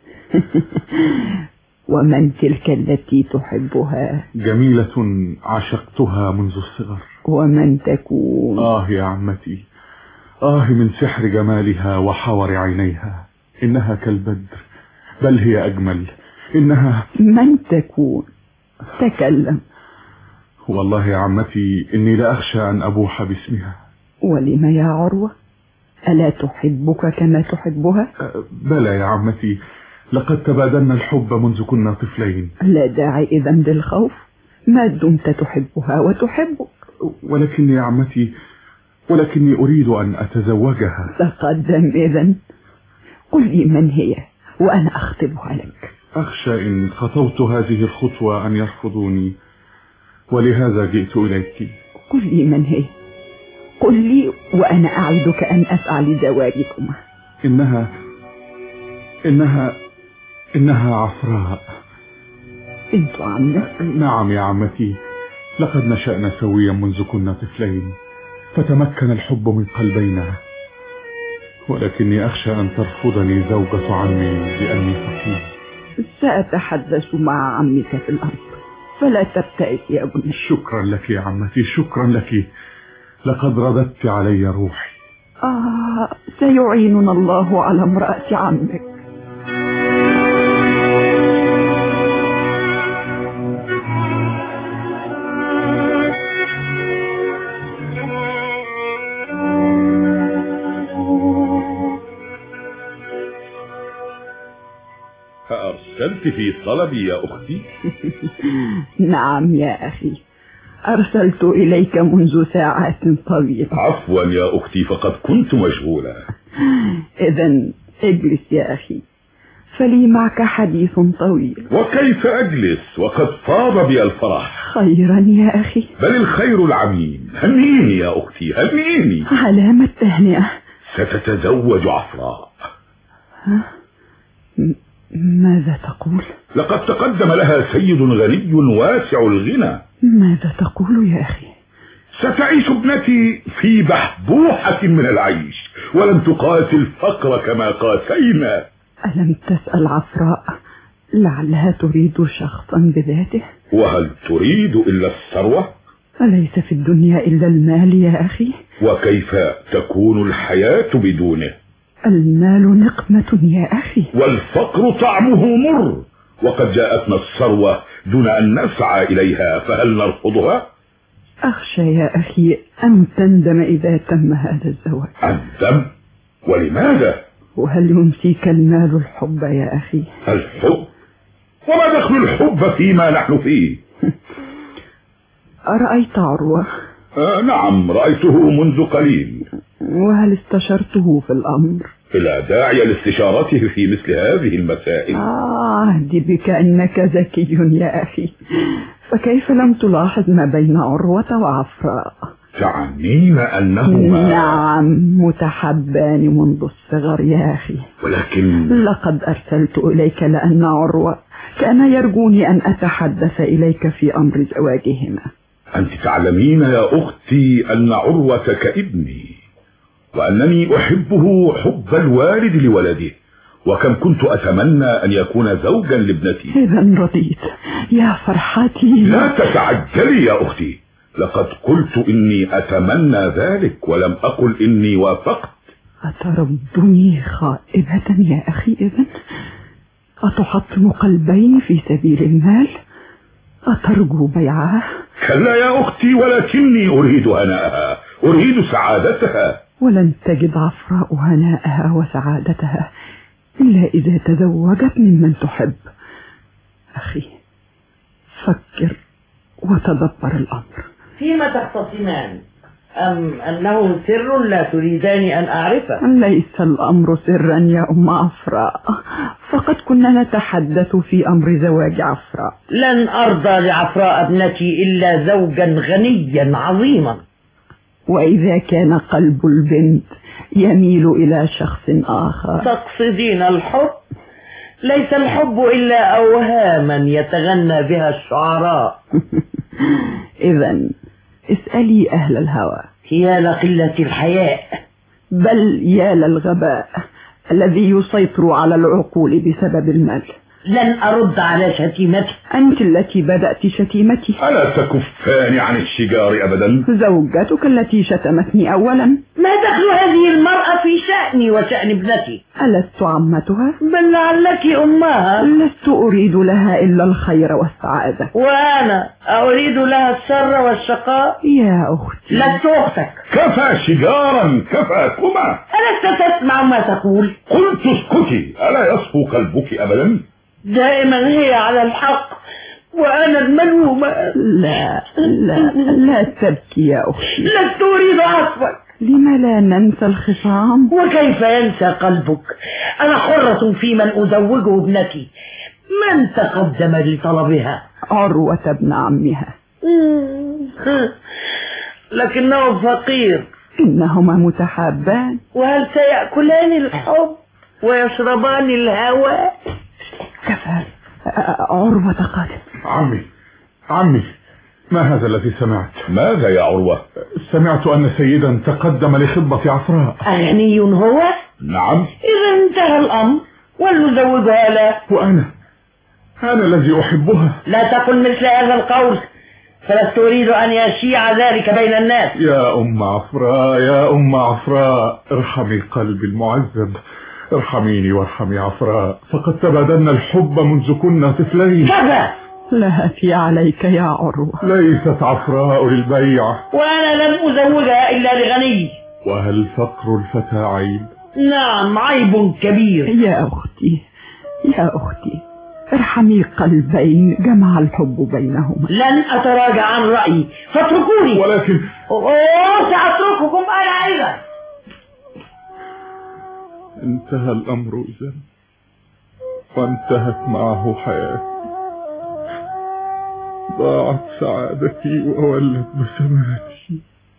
ومن تلك التي تحبها جميلة عشقتها منذ الصغر ومن تكون آه يا عمتي آه من سحر جمالها وحور عينيها إنها كالبدر بل هي أجمل إنها من تكون تكلم والله يا عمتي إني لا أخشى أن أبوح باسمها ولم يا عروة ألا تحبك كما تحبها أه، بلى يا عمتي لقد تبادلنا الحب منذ كنا طفلين لا داعي إذا للخوف ما دمت تحبها وتحبك ولكني يا عمتي ولكني أريد أن أتزوجها تقدم إذا قل لي من هي وأنا أخطبها لك أخشى إن خطوت هذه الخطوة أن يرفضوني ولهذا جئت إليك قل لي من هي قل لي وأنا أعدك أن أسعى لزواجكما إنها إنها إنها عفراء بنت عمك نعم يا عمتي لقد نشأنا سويا منذ كنا طفلين فتمكن الحب من قلبينا ولكني أخشى أن ترفضني زوجة عمي لأني فقير سأتحدث مع عمك في الأمر فلا تبتئس يا بني شكرا لك يا عمتي شكرا لك لقد رددت علي روحي آه سيعيننا الله على امرأة عمك أرسلت في طلبي يا أختي نعم يا أخي أرسلت إليك منذ ساعات طويلة عفوا يا أختي فقد كنت مشغولة إذا اجلس يا أخي فلي معك حديث طويل وكيف أجلس وقد طاب بي الفرح خيرا يا أخي بل الخير العميم هنيني يا أختي هنيني علامة تهنئة ستتزوج عفراء ها؟ م- ماذا تقول لقد تقدم لها سيد غني واسع الغنى ماذا تقول يا أخي ستعيش ابنتي في بحبوحة من العيش ولن تقاسي الفقر كما قاسينا ألم تسأل عفراء لعلها تريد شخصا بذاته وهل تريد إلا الثروة أليس في الدنيا إلا المال يا أخي وكيف تكون الحياة بدونه المال نقمة يا أخي والفقر طعمه مر وقد جاءتنا الثروة دون أن نسعى إليها فهل نرفضها أخشى يا أخي أن تندم إذا تم هذا الزواج أندم ولماذا وهل ينسيك المال الحب يا أخي الحب وما دخل الحب فيما نحن فيه أرأيت عروة آه نعم رأيته منذ قليل وهل استشرته في الأمر فلا داعي لاستشارته في مثل هذه المسائل أعهد بك أنك ذكي يا أخي فكيف لم تلاحظ ما بين عروة وعفراء تعنين أنهما نعم متحبان منذ الصغر يا أخي ولكن لقد أرسلت إليك لأن عروة كان يرجوني أن أتحدث إليك في أمر زواجهما أنت تعلمين يا أختي أن عروة كابني وأنني أحبه حب الوالد لولده وكم كنت أتمنى أن يكون زوجا لابنتي إذا رضيت يا فرحتي لا تتعجلي يا أختي لقد قلت إني أتمنى ذلك ولم أقل إني وافقت أتردني خائبة يا أخي إذن أتحطم قلبين في سبيل المال أترجو بيعه كلا يا أختي ولكني أريد هناءها أريد سعادتها ولن تجد عفراء هناءها وسعادتها إلا إذا تزوجت ممن تحب أخي فكر وتدبر الأمر فيما تختصمان أم أنه سر لا تريدان أن أعرفه ليس الأمر سرا يا أم عفراء فقد كنا نتحدث في أمر زواج عفراء لن أرضى لعفراء ابنتي إلا زوجا غنيا عظيما وإذا كان قلب البنت يميل إلى شخص آخر تقصدين الحب ليس الحب إلا أوهاما يتغنى بها الشعراء إذا اسألي أهل الهوى يا لقلة الحياء بل يا للغباء الذي يسيطر على العقول بسبب المال لن أرد على شتيمتي أنت التي بدأت شتيمتي ألا تكفان عن الشجار أبدا زوجتك التي شتمتني أولا ما دخل هذه المرأة في شأني وشأن ابنتي ألست عمتها بل لعلك أمها لست أريد لها إلا الخير والسعادة وأنا أريد لها الشر والشقاء يا أختي لست أختك كفى شجارا كفاكما ألست تسمع ما تقول قلت اسكتي ألا يصفو قلبك أبدا دائما هي على الحق وأنا الملومة لا لا لا تبكي يا أختي لست أريد عفوك لم لا ننسى الخصام وكيف ينسى قلبك أنا حرة في من أزوجه ابنتي من تقدم لطلبها عروة ابن عمها لكنه فقير إنهما متحابان وهل سيأكلان الحب ويشربان الهوى كفى عروة قادم عمي عمي ما هذا الذي سمعت ماذا يا عروة سمعت أن سيدا تقدم لخطبة عفراء أغني هو نعم إذا انتهى الأمر ولنزوجها له وأنا أنا الذي أحبها لا تقل مثل هذا القول فلست أريد أن يشيع ذلك بين الناس يا أم عفراء يا أم عفراء ارحمي قلبي المعذب ارحميني وارحمي عفراء فقد تبادلنا الحب منذ كنا طفلين كفى لا في عليك يا عروة ليست عفراء للبيع وأنا لم أزوجها إلا لغني وهل فقر الفتى عيب نعم عيب كبير يا أختي يا أختي ارحمي قلبين جمع الحب بينهما لن أتراجع عن رأيي فاتركوني ولكن أوه سأترككم أنا أيضا انتهى الأمر إذا وانتهت معه حياتي ضاعت سعادتي وولت بسماتي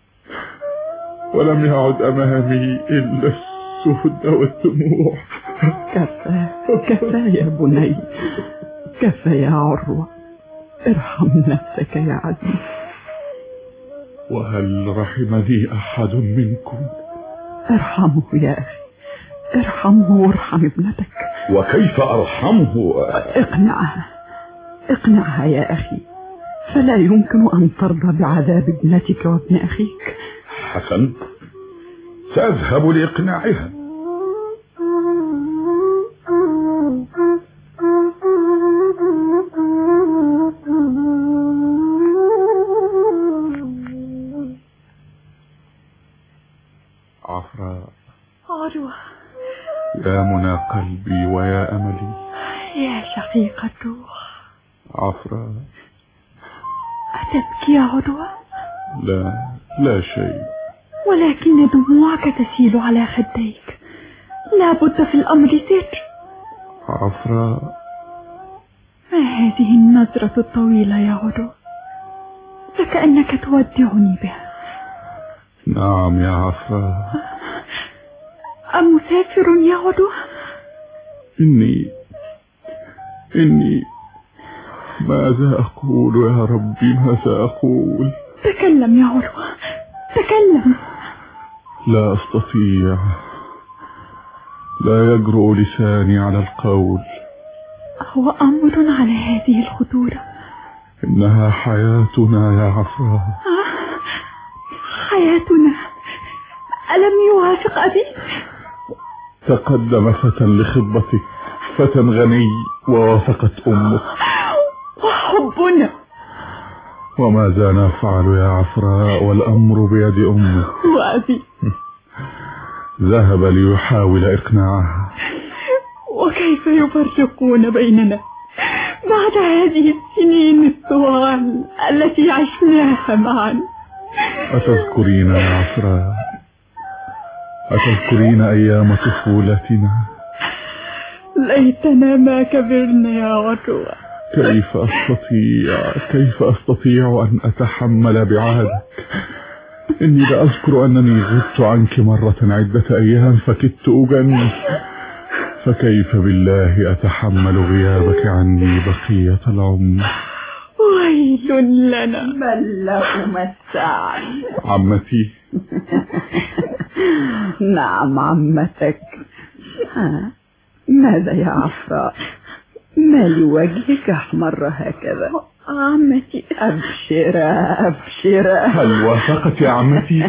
ولم يعد أمامي إلا السهد والدموع كفى كفى يا بني كفى يا عروة ارحم نفسك يا عزيز وهل رحمني أحد منكم ارحمه يا أخي ارحمه وارحم ابنتك وكيف أرحمه اقنعها اقنعها يا أخي فلا يمكن أن ترضى بعذاب ابنتك وابن أخيك حسن سأذهب لإقناعها عفراء عروة يا منى قلبي ويا أملي يا شقيق الروح عفراء أتبكي يا عروة لا لا شيء ولكن دموعك تسيل على خديك لا بد في الأمر سر عفراء ما هذه النظرة الطويلة يا عروة فكأنك تودعني بها نعم يا عفراء أمسافر يا عروة إني إني ماذا أقول يا ربي ماذا أقول تكلم يا عروة تكلم لا أستطيع لا يجرؤ لساني على القول هو أمر على هذه الخطورة إنها حياتنا يا عفراء حياتنا ألم يوافق أبي تقدم فتى لخطبتك فتى غني ووافقت أمك وحبنا وماذا نفعل يا عفراء والأمر بيد أمك وأبي ذهب ليحاول إقناعها وكيف يفرقون بيننا بعد هذه السنين الطوال التي عشناها معا أتذكرين يا عفراء أتذكرين أيام طفولتنا ليتنا ما كبرنا يا عروة كيف أستطيع كيف أستطيع أن أتحمل بعادك إني لأذكر أنني غبت عنك مرة عدة أيام فكدت أجن فكيف بالله أتحمل غيابك عني بقية العمر ويل لنا بل لهما السعد عمتي نعم عمتك ها ماذا يا عفراء ما لوجهك أحمر هكذا عمتي أبشرا أبشرا هل وافقت يا عمتي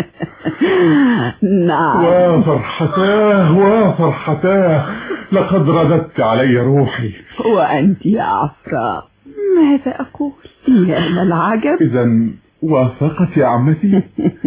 نعم وفرحتاه وفرحتاه لقد رددت علي روحي وأنت يا عفراء ماذا أقول يا للعجب إذا وافقت يا عمتي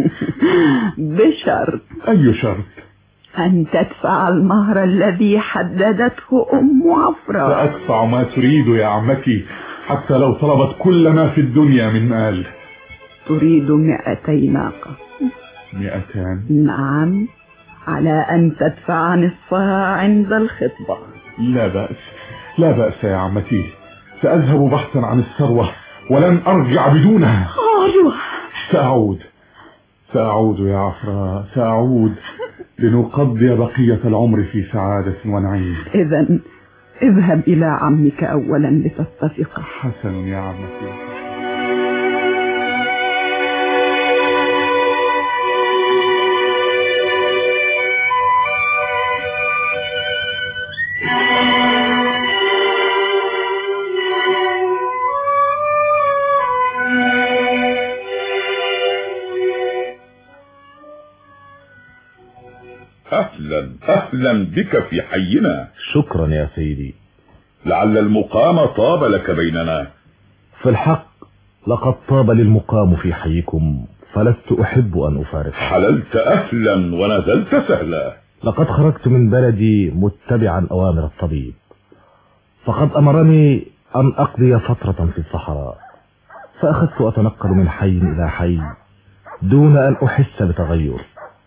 بشرط أي شرط أن تدفع المهر الذي حددته أم عفراء سأدفع ما تريد يا عمتي حتى لو طلبت كل ما في الدنيا من مال تريد مئتي ناقة مئتان نعم على أن تدفع نصفها عند الخطبة لا بأس لا بأس يا عمتي سأذهب بحثا عن الثروة ولن أرجع بدونها عروة سأعود سأعود يا عفراء سأعود لنقضي بقية العمر في سعادة ونعيم إذا اذهب إلى عمك أولا لتتفق حسن يا عمتي أهلا بك في حينا شكرا يا سيدي لعل المقام طاب لك بيننا في الحق لقد طاب للمقام في حيكم فلست أحب أن أفارق حللت أهلا ونزلت سهلا لقد خرجت من بلدي متبعا أوامر الطبيب فقد أمرني أن أقضي فترة في الصحراء فأخذت أتنقل من حي إلى حي دون أن أحس بتغير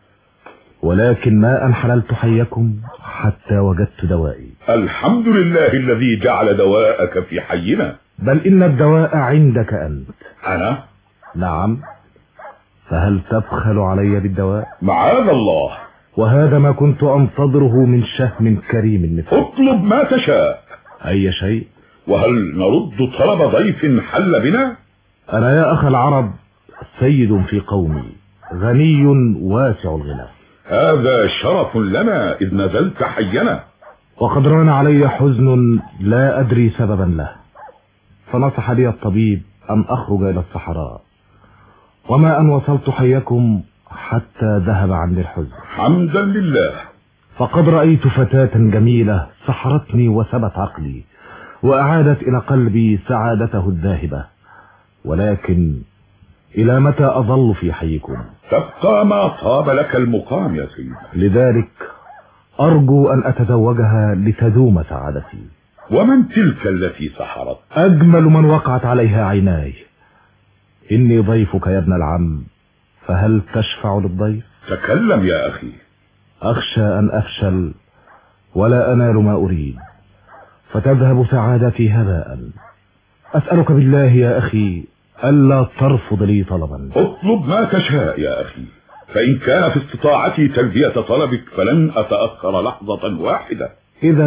ولكن ما أن حللت حيكم حتى وجدت دوائي الحمد لله الذي جعل دواءك في حينا بل إن الدواء عندك أنت أنا؟ نعم فهل تبخل علي بالدواء؟ معاذ الله وهذا ما كنت أنتظره من شهم كريم مثلك اطلب ما تشاء أي شيء وهل نرد طلب ضيف حل بنا أنا يا أخ العرب سيد في قومي غني واسع الغنى هذا شرف لنا إذ نزلت حينا وقد ران علي حزن لا أدري سببا له فنصح لي الطبيب أن أخرج إلى الصحراء وما أن وصلت حيكم حتى ذهب عني الحزن حمدا لله فقد رأيت فتاة جميلة سحرتني وثبت عقلي وأعادت إلى قلبي سعادته الذاهبة ولكن إلى متى أظل في حيكم تبقى ما طاب لك المقام يا سيدي لذلك أرجو أن أتزوجها لتدوم سعادتي ومن تلك التي سحرت أجمل من وقعت عليها عيناي إني ضيفك يا ابن العم فهل تشفع للضيف تكلم يا أخي أخشى أن أفشل ولا أنال ما أريد فتذهب سعادتي هباء أسألك بالله يا أخي ألا ترفض لي طلبا اطلب ما تشاء يا أخي فإن كان في استطاعتي تلبية طلبك فلن أتأخر لحظة واحدة إذا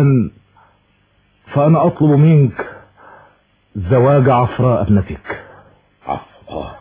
فأنا أطلب منك زواج عفراء ابنتك عفراء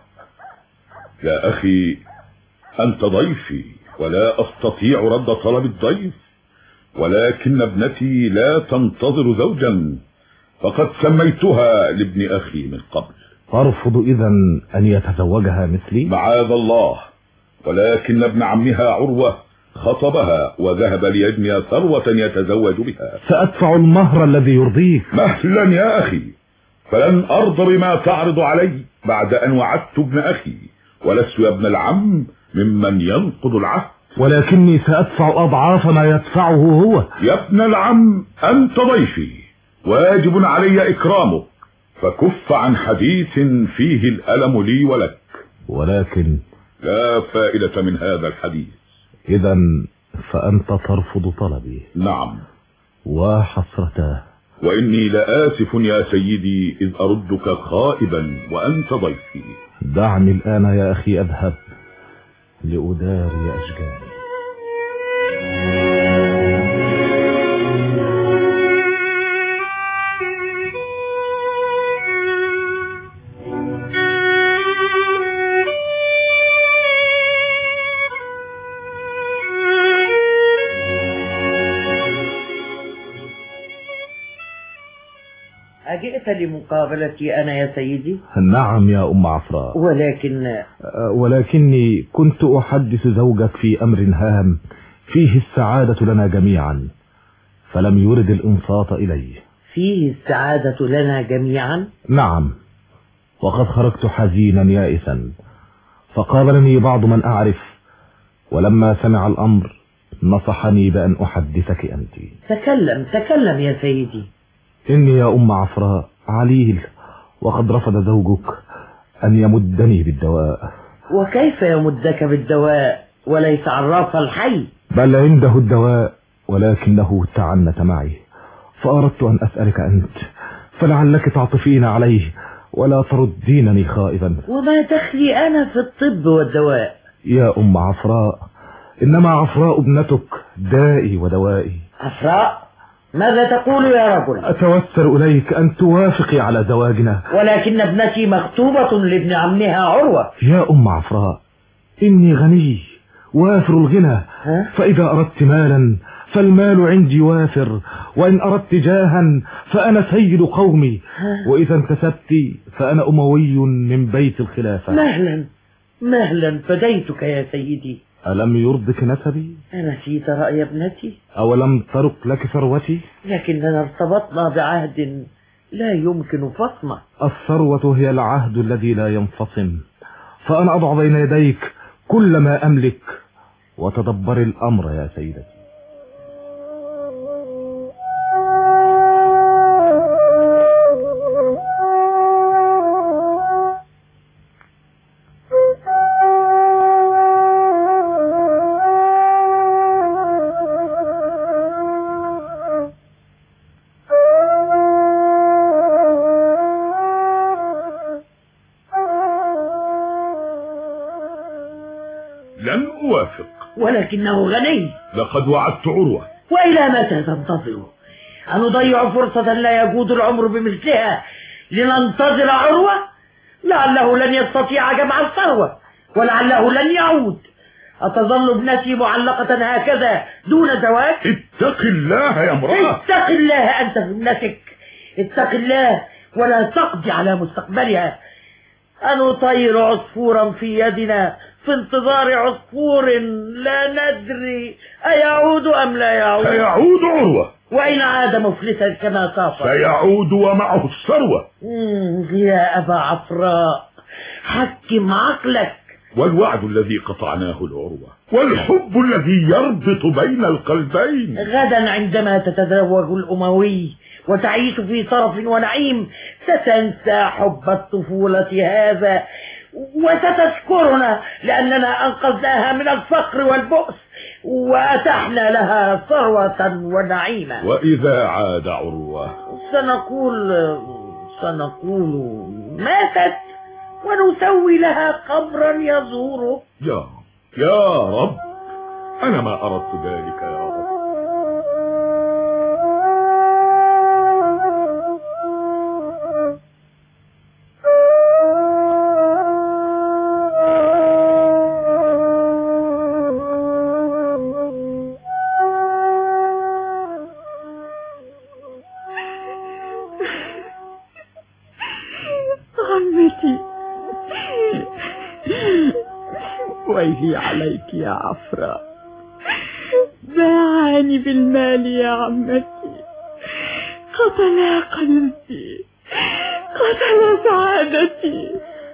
يا أخي أنت ضيفي ولا أستطيع رد طلب الضيف ولكن ابنتي لا تنتظر زوجا فقد سميتها لابن أخي من قبل ترفض إذا أن يتزوجها مثلي معاذ الله ولكن ابن عمها عروة خطبها وذهب ليجني ثروة يتزوج بها سأدفع المهر الذي يرضيك مهلا يا أخي فلن أرضى بما تعرض علي بعد أن وعدت ابن أخي ولست يا ابن العم ممن ينقض العهد ولكني سأدفع أضعاف ما يدفعه هو يا ابن العم أنت ضيفي واجب علي إكرامك فكف عن حديث فيه الألم لي ولك ولكن لا فائدة من هذا الحديث إذا فأنت ترفض طلبي نعم وحسرته وإني لآسف يا سيدي إذ أردك خائبا وأنت ضيفي دعني الآن يا أخي أذهب لأداري أشجاري أجئت لمقابلتي أنا يا سيدي نعم يا أم عفراء ولكن أه، ولكني كنت أحدث زوجك في أمر هام فيه السعادة لنا جميعا فلم يرد الإنصات إليه فيه السعادة لنا جميعا نعم وقد خرجت حزينا يائسا فقابلني بعض من أعرف ولما سمع الأمر نصحني بأن أحدثك أنت تكلم تكلم يا سيدي إني يا أم عفراء عليل وقد رفض زوجك أن يمدني بالدواء وكيف يمدك بالدواء وليس عراف الحي بل عنده الدواء ولكنه تعنت معي فأردت أن أسألك أنت فلعلك تعطفين عليه ولا تردينني خائبا وما دخلي أنا في الطب والدواء يا أم عفراء إنما عفراء ابنتك دائي ودوائي عفراء ماذا تقول يا رجل أتوسل إليك أن توافقي على زواجنا ولكن ابنتي مخطوبة لابن عمها عروة يا أم عفراء إني غني وافر الغنى فإذا أردت مالا فالمال عندي وافر وإن أردت جاها فأنا سيد قومي وإذا انتسبت فأنا أموي من بيت الخلافة مهلا مهلا فديتك يا سيدي ألم يرضك نسبي أنسيت رأي ابنتي أولم ترك لك ثروتي لكننا ارتبطنا بعهد لا يمكن فصمه الثروة هي العهد الذي لا ينفصم فأنا أضع بين يديك كل ما أملك وتدبر الأمر يا سيدتي لن أوافق ولكنه غني لقد وعدت عروة وإلى متى تنتظر أنضيع فرصة لا يجود العمر بمثلها لننتظر عروة لعله لن يستطيع جمع الثروة ولعله لن يعود أتظل ابنتي معلقة هكذا دون زواج اتق الله يا امرأة اتق الله أنت في ابنتك اتق الله ولا تقضي على مستقبلها أنطير عصفورا في يدنا في انتظار عصفور لا ندري أيعود أم لا يعود سيعود عروة وإن عاد مفلسا كما سافر سيعود ومعه الثروة مم، يا أبا عفراء حكم عقلك والوعد الذي قطعناه العروة والحب الذي يربط بين القلبين غدا عندما تتزوج الأموي وتعيش في طرف ونعيم ستنسى حب الطفولة هذا وستذكرنا لأننا أنقذناها من الفقر والبؤس وأتحنا لها ثروة ونعيما وإذا عاد عروة سنقول سنقول ماتت ونسوي قبرا قبرا يزوره يا يا رب أنا ما أردت ذلك يا رب عمتي ويلي عليك يا عفراء باعني بالمال يا عمتي قتل قلبي قتل سعادتي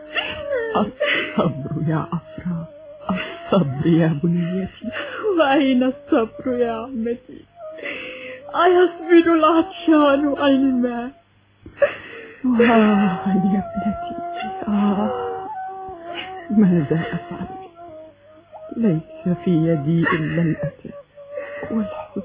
الصبر يا عفراء الصبر يا بنيتي وأين الصبر يا عمتي أيصبر العطشان عن الماء آه يا ابنتي آه ماذا أفعل ليس في يدي إلا الأسى والحزن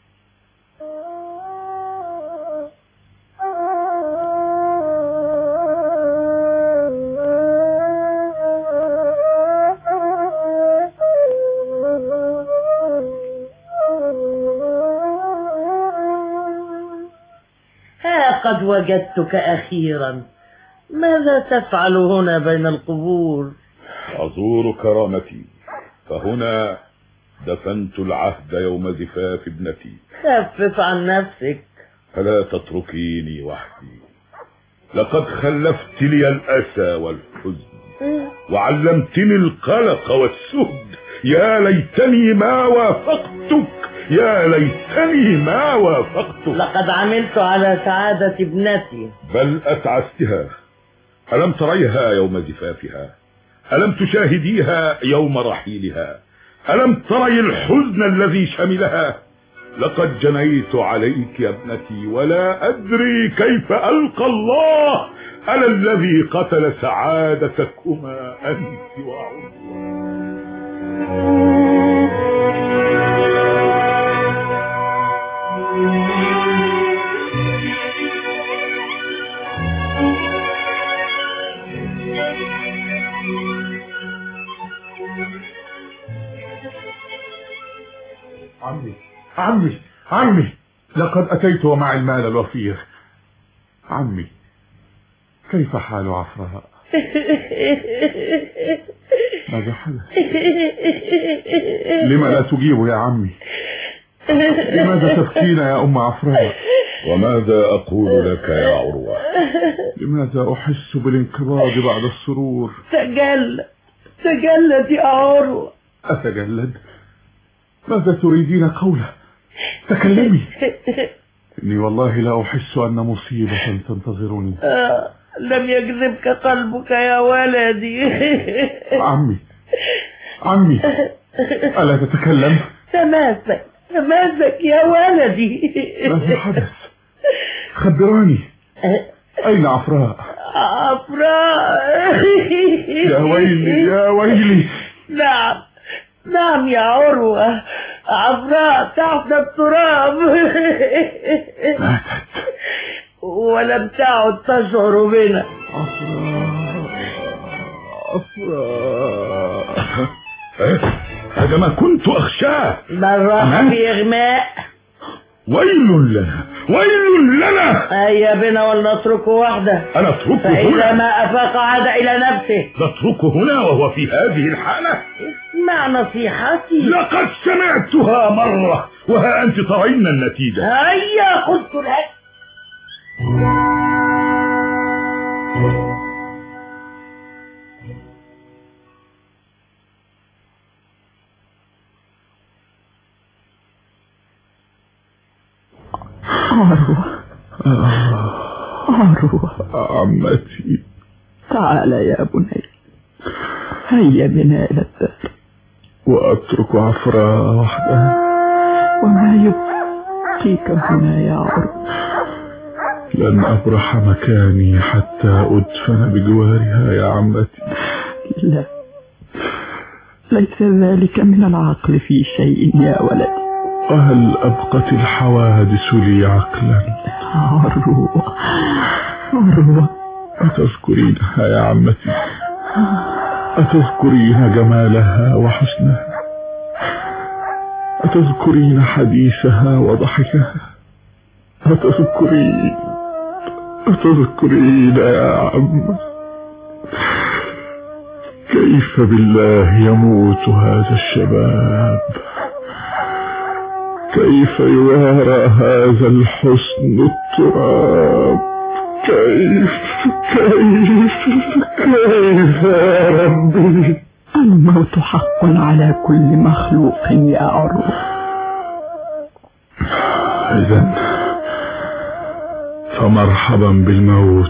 ها قد وجدتك أخيرا ماذا تفعل هنا بين القبور أزور كرامتي فهنا دفنت العهد يوم زفاف ابنتي خفف عن نفسك فلا تتركيني وحدي لقد خلفت لي الأسى والحزن وعلمتني القلق والسهد يا ليتني ما وافقتك يا ليتني ما وافقتك لقد عملت على سعادة ابنتي بل أتعستها ألم تريها يوم زفافها ألم تشاهديها يوم رحيلها ألم تري الحزن الذي شملها لقد جنيت عليك يا ابنتي ولا أدري كيف ألقى الله أنا الذي قتل سعادتكما أنت وعروة عمي عمي عمي لقد أتيت ومعي المال الوفير عمي كيف حال عفراء ماذا حدث لما لا تجيب يا عمي لماذا تبكين يا أم عفراء وماذا أقول لك يا عروة لماذا أحس بالانقباض بعد السرور تجلى تجلت يا عروة أتجلد ماذا تريدين قوله تكلمي إني والله لا أحس أن مصيبة تنتظرني آه، لم يكذبك قلبك يا ولدي عمي عمي ألا تتكلم تماسك تماسك يا ولدي ماذا حدث خبراني أين عفراء عفراء يا ويلي يا ويلي نعم نعم يا عروة عفراء تحت التراب ولم تعد تشعر بنا هذا ما كنت أخشاه بل راح في إغماء ويل لنا ويل لنا هيا بنا ولنتركه وحده أنا أتركه فإذا هنا ما أفاق عاد إلى نفسه نتركه هنا وهو في هذه الحالة اسمع نصيحتي لقد سمعتها مرة وها أنت ترين النتيجة هيا قلت لك عروة عروة عمتي تعال يا بني هيا بنا إلى الدار وأترك عفراء وحدها وما يبقيك هنا يا عروة لن أبرح مكاني حتى أدفن بجوارها يا عمتي لا ليس ذلك من العقل في شيء يا ولدي وهل أبقت الحوادث لي عقلا عروة عروة أتذكرينها يا عمتي أتذكرين جمالها وحسنها أتذكرين حديثها وضحكها أتذكرين أتذكرين يا عم كيف بالله يموت هذا الشباب كيف يوارى هذا الحسن التراب كيف كيف كيف يا ربي الموت حق على كل مخلوق يا عروة إذا فمرحبا بالموت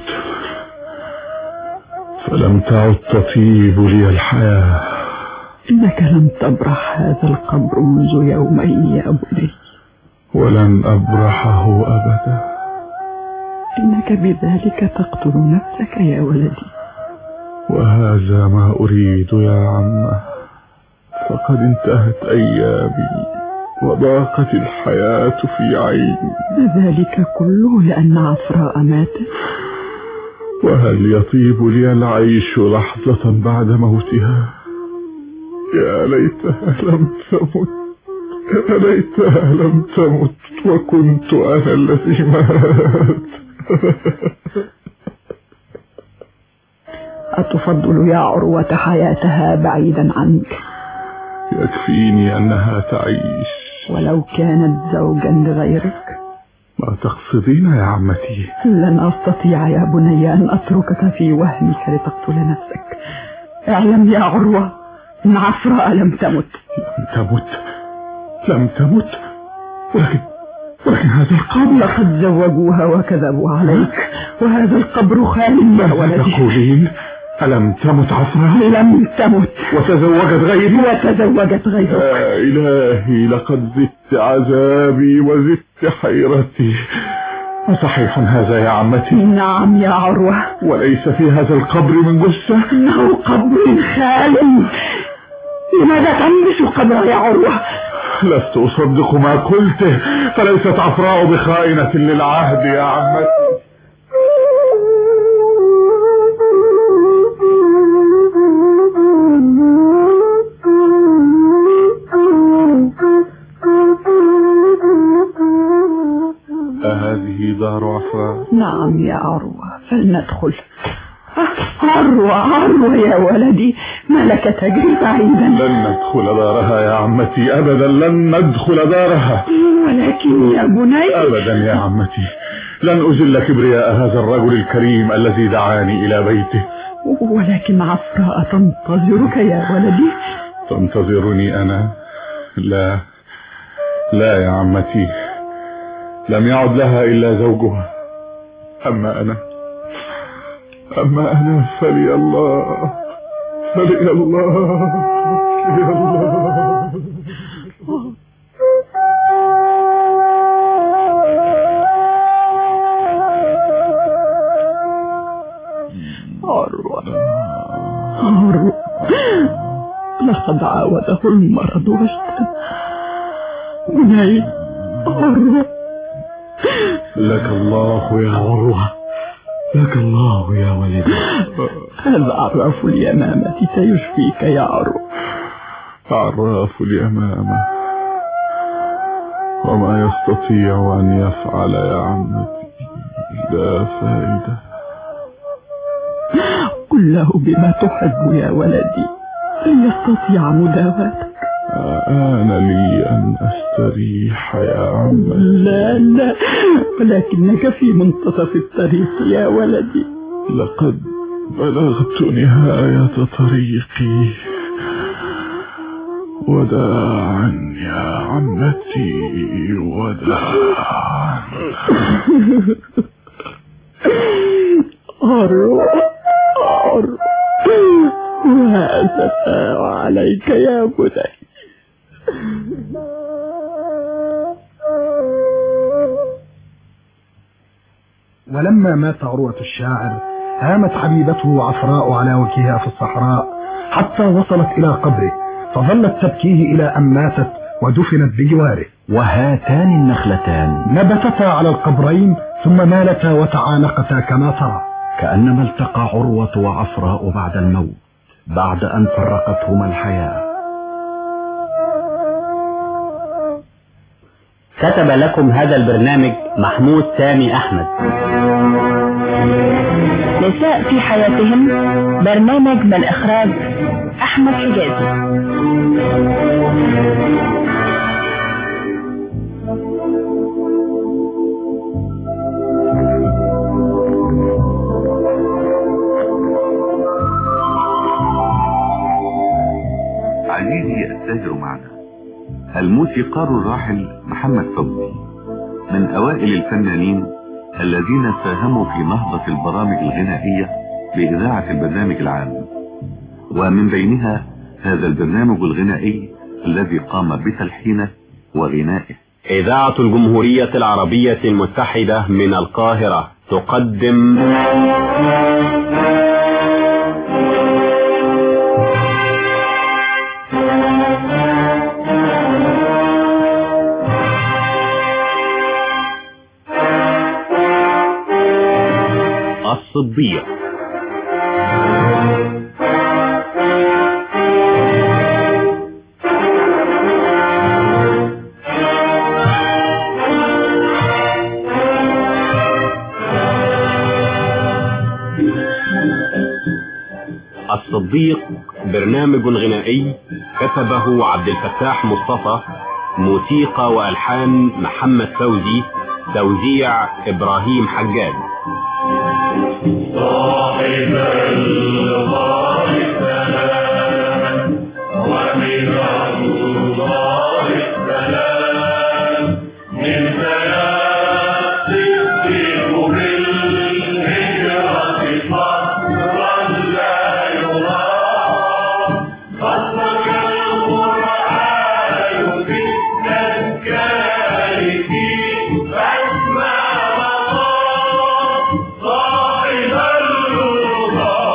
فلم تعد تطيب لي الحياة إنك لم تبرح هذا القبر منذ يومين يا بني ولن أبرحه أبدا إنك بذلك تقتل نفسك يا ولدي وهذا ما أريد يا عمه فقد انتهت أيامي وضاقت الحياة في عيني ذلك كله لأن عفراء ماتت وهل يطيب لي العيش لحظة بعد موتها يا ليتها لم تمت يا ليتها لم تمت وكنت أنا الذي مات أتفضل يا عروة حياتها بعيدا عنك يكفيني أنها تعيش ولو كانت زوجا لغيرك ما تقصدين يا عمتي لن أستطيع يا بني أن أتركك في وهمك لتقتل نفسك اعلم يا عروة إن عفراء لم تمت لم تمت لم تمت ولكن ولكن هذا القبر لقد زوجوها وكذبوا عليك وهذا القبر خال يا ولدي تقولين ألم تمت عفراء لم تمت وتزوجت غيري وتزوجت غيرك يا إلهي لقد زدت عذابي وزدت حيرتي أصحيح هذا يا عمتي نعم يا عروة وليس في هذا القبر من جثة إنه قبر خال لماذا تنبش قبر يا عروة لست أصدق ما قلته فليست عفراء بخائنة للعهد يا عمتي أهذه دار عفراء نعم يا عروة فلندخل عروة عروة يا ولدي ما لك تجري بعيدا لن ندخل دارها يا عمتي أبدا لن ندخل دارها ولكن يا بني أبدا يا عمتي لن أجل كبرياء هذا الرجل الكريم الذي دعاني إلى بيته ولكن عفراء تنتظرك يا ولدي تنتظرني أنا لا لا يا عمتي لم يعد لها إلا زوجها أما أنا أما أنا فلي الله فلي الله فلي الله عروة عروة لقد عاوده المرض واشتد بني عروة لك الله يا عروة لك الله يا ولدي هذا عراف اليمامة سيشفيك يا عروة عراف اليمامة وما يستطيع أن يفعل يا عمتي لا فائدة قل له بما تحب يا ولدي لن يستطيع مداواتك آن لي أن أستريح يا عمتي لا لا ولكنك في منتصف الطريق يا ولدي لقد بلغت نهاية طريقي وداعا يا عمتي وداعا عروة عروة وأسفى عليك يا بني ولما مات عروة الشاعر هامت حبيبته عفراء على وجهها في الصحراء حتى وصلت إلى قبره فظلت تبكيه إلى أن ماتت ودفنت بجواره وهاتان النخلتان نبتتا على القبرين ثم مالتا وتعانقتا كما ترى كأنما التقى عروة وعفراء بعد الموت بعد أن فرقتهما الحياة كتب لكم هذا البرنامج محمود سامي أحمد نساء في حياتهم برنامج من إخراج أحمد حجازي عزيزي الساهر معنا الموسيقار الراحل محمد فوزي من أوائل الفنانين الذين ساهموا في نهضة البرامج الغنائية بإذاعة البرنامج العام ومن بينها هذا البرنامج الغنائي الذي قام بتلحينه وغنائه إذاعة الجمهورية العربية المتحدة من القاهرة تقدم الصديق الصديق برنامج غنائي كتبه عبد الفتاح مصطفى موسيقى والحان محمد فوزي توزيع ابراهيم حجاج صاحب الله السلام ومن الله السلام من سيأتي الصديق بالهجرة صبرا لا يرام خطك القرآن في التذكار فيه فاسمع مقام صاحب اللغة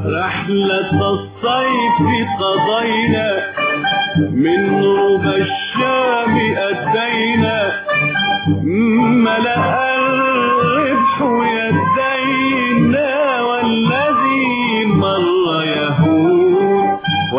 رحلة الصيف قضينا من ربى الشام أدينا ملأ الربح يدينا والذي مر يهون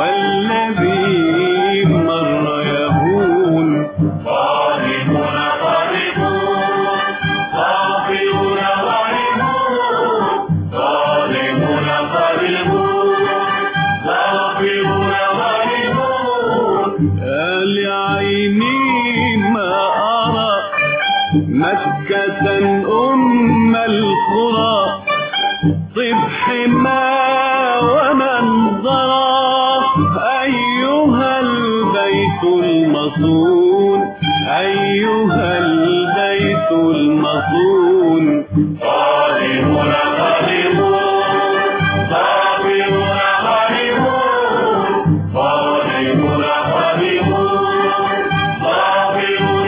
والذي مر يهون ظالمون ظالمون غافلون ظالمون ظالمون ظالمون غافلون ظالمون لعيني ما أرى مكة أم القرى طب حما ومنظرا أيها البيت المصون أيها البيت المصون ظالمون ظالمون غافلون ظالمون ظالمون ظالمون غافلون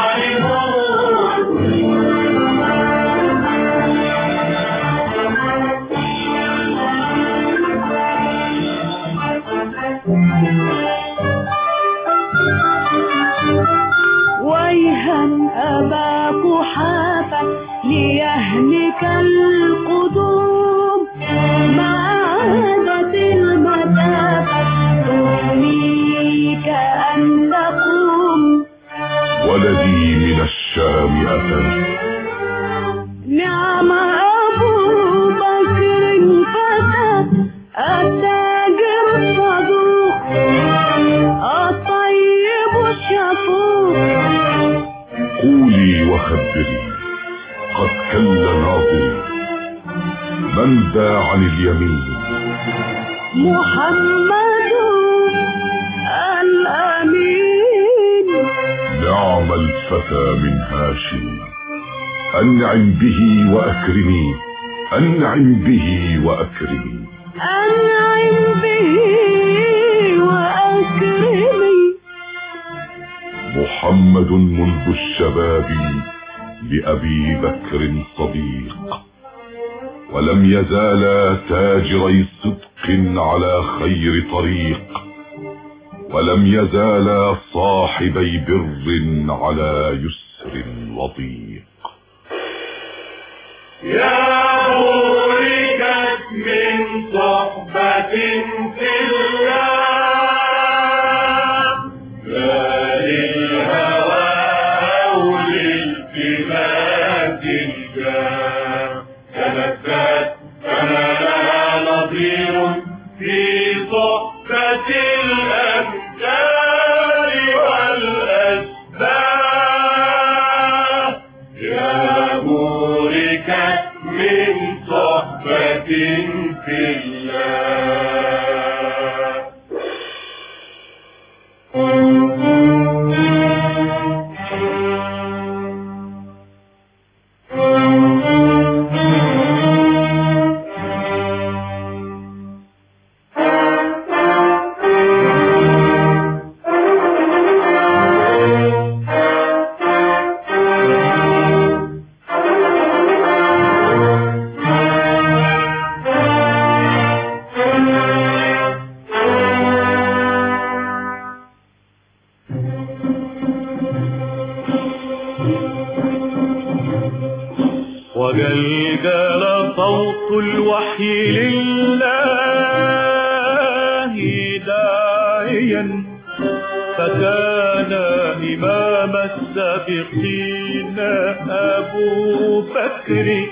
ويها أبا قحافة ليهلك القدوم ما عادت المسافة تغني كأن نقوم ولدي من الشام أتى نعم أبو بكر فتى التاجر الصدوق الطيب الشفوق قولي وخبري قد كل ناظري من ذا عن اليمين محمد الأمين نعم الفتى من هاشم أنعم به وأكرمي أنعم به وأكرمي أنعم به وأكرمي محمد منذ الشباب لأبي بكر صديق ولم يزالا تاجري صدق على خير طريق ولم يزالا صاحبي بر على يسر وضيق يا بوركت من صحبة في الله لا للهوى أو لالتماس الجاه تنفت فما لها نظير في صحبة الأمثال والأشباه يا بوركت من صحبة في الله وجلجل صوت الوحي لله داعيا فكان إمام السابقين أبو بكر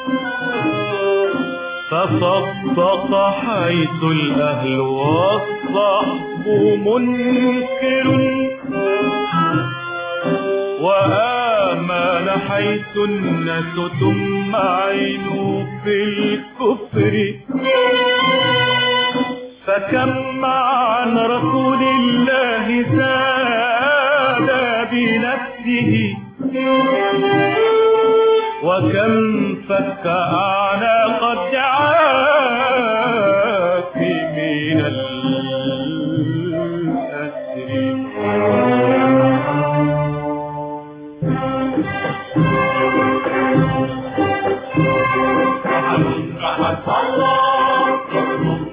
فصدق حيث الأهل والصحب منكر وآمن حيث الناس تمعن في الكفر فكم عن رسول الله زاد بنفسه وكم فك أعناق الدعاك من رحمة الله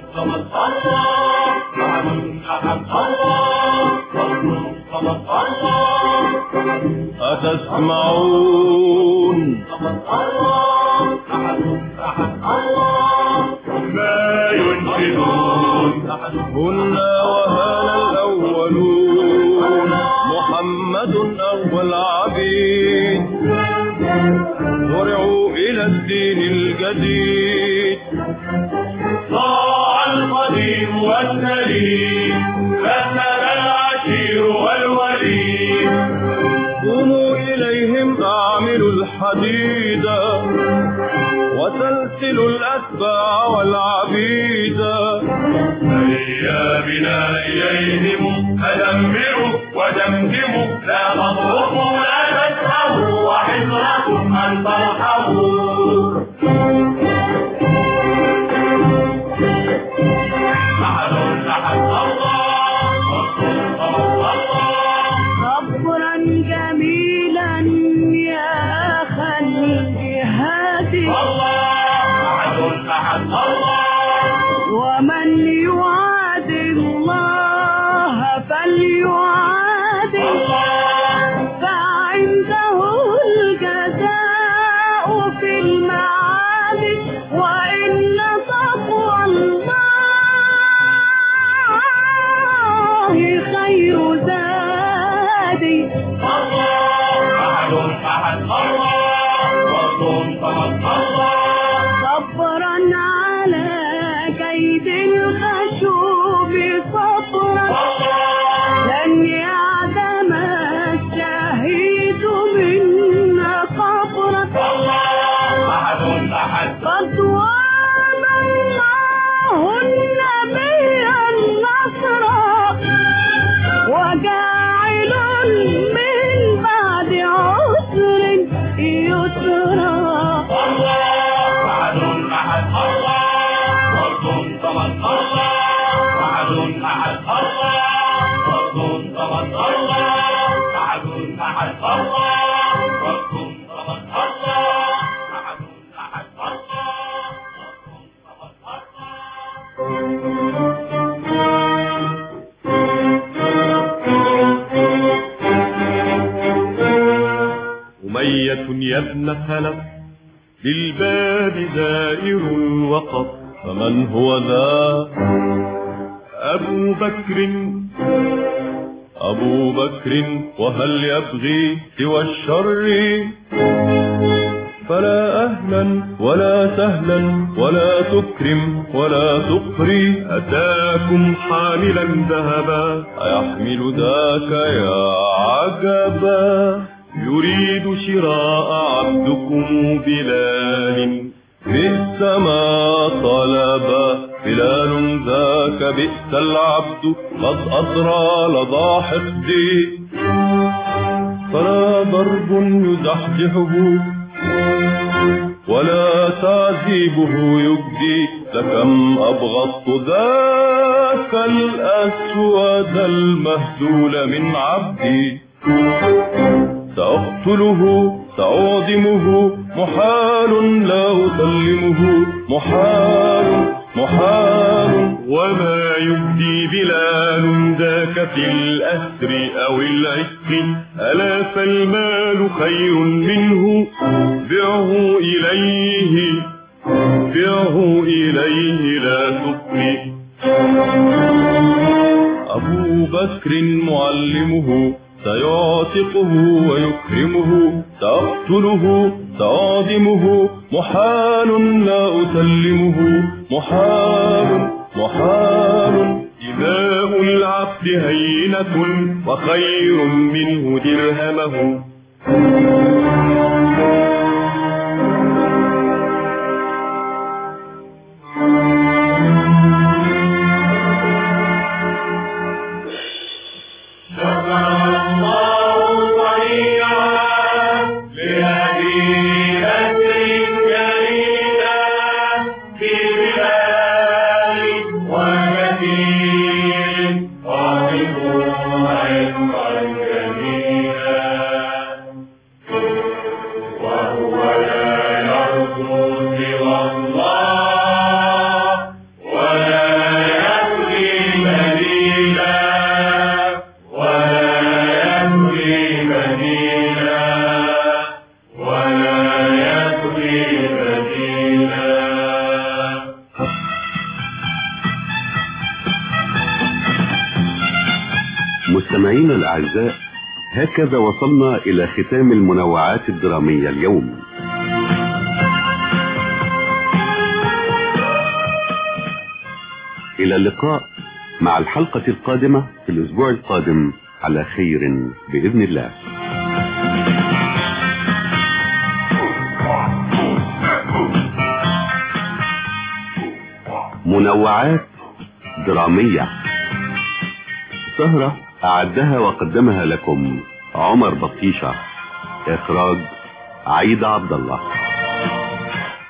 أتسمعون ما ينشدون كنا وهذا الأولون محمد أول عبيد ورعوا إلى الدين الجديد ضاع القديم والسليم فسد العشير والوليد قوموا إليهم أعملوا الحديد وسلسلوا الأتباع والعبيد هيا بنا إليهم فدمروا ودمدموا لا تضربوا لا تسهروا وحذركم أن ترحموا أحد أحد الله صبرا جميلا يا خلي هادي أحد أحد الله ومن يعاد الله فليعاد فعنده الجزاء في المعاد وإن تقوى الله خير زادي أحد أحد الله صمد الله صبرا على كيد الخشوب صبرا لن يعدم الشهيد منا قبرا أحد أحد قد وعد الله النبي النصر وجاعل من بعد عسر يسرا أحد أحد الله صمد الله أحد أحد الله صمد الله أحد أحد الله صمد الله أمية يا ابن خلف للباب زائر وقف فمن هو ذا أبو بكر أبو بكر وهل يبغي سوى الشر فلا أهلا ولا سهلا ولا تكرم ولا تقري أتاكم حاملا ذهبا أيحمل ذاك يا عجبا يريد شراء عبدكم بلال بئس ما طلب بلال ذاك بئس العبد قد أطرى لضى حقدي فلا ضرب يزحزحه ولا تعذيبه يجدي لكم أبغضت ذاك الأسود المهزول من عبدي سأقتله سأعدمه محال لا أسلمه محال محال وما يبدي بلال ذاك في الأسر أو العسر ألا فالمال خير منه بعه إليه بعه إليه لا تقري أبو بكر معلمه سيعتقه ويكرمه سأقتله سأعدمه محال لا أسلمه محال محال دماء العبد هينة وخير منه درهمه جميلا مستمعينا الأعزاء هكذا وصلنا إلى ختام المنوعات الدرامية اليوم إلى اللقاء مع الحلقة القادمة في الأسبوع القادم على خير بإذن الله منوعات درامية سهرة أعدها وقدمها لكم عمر بطيشة إخراج عيد عبد الله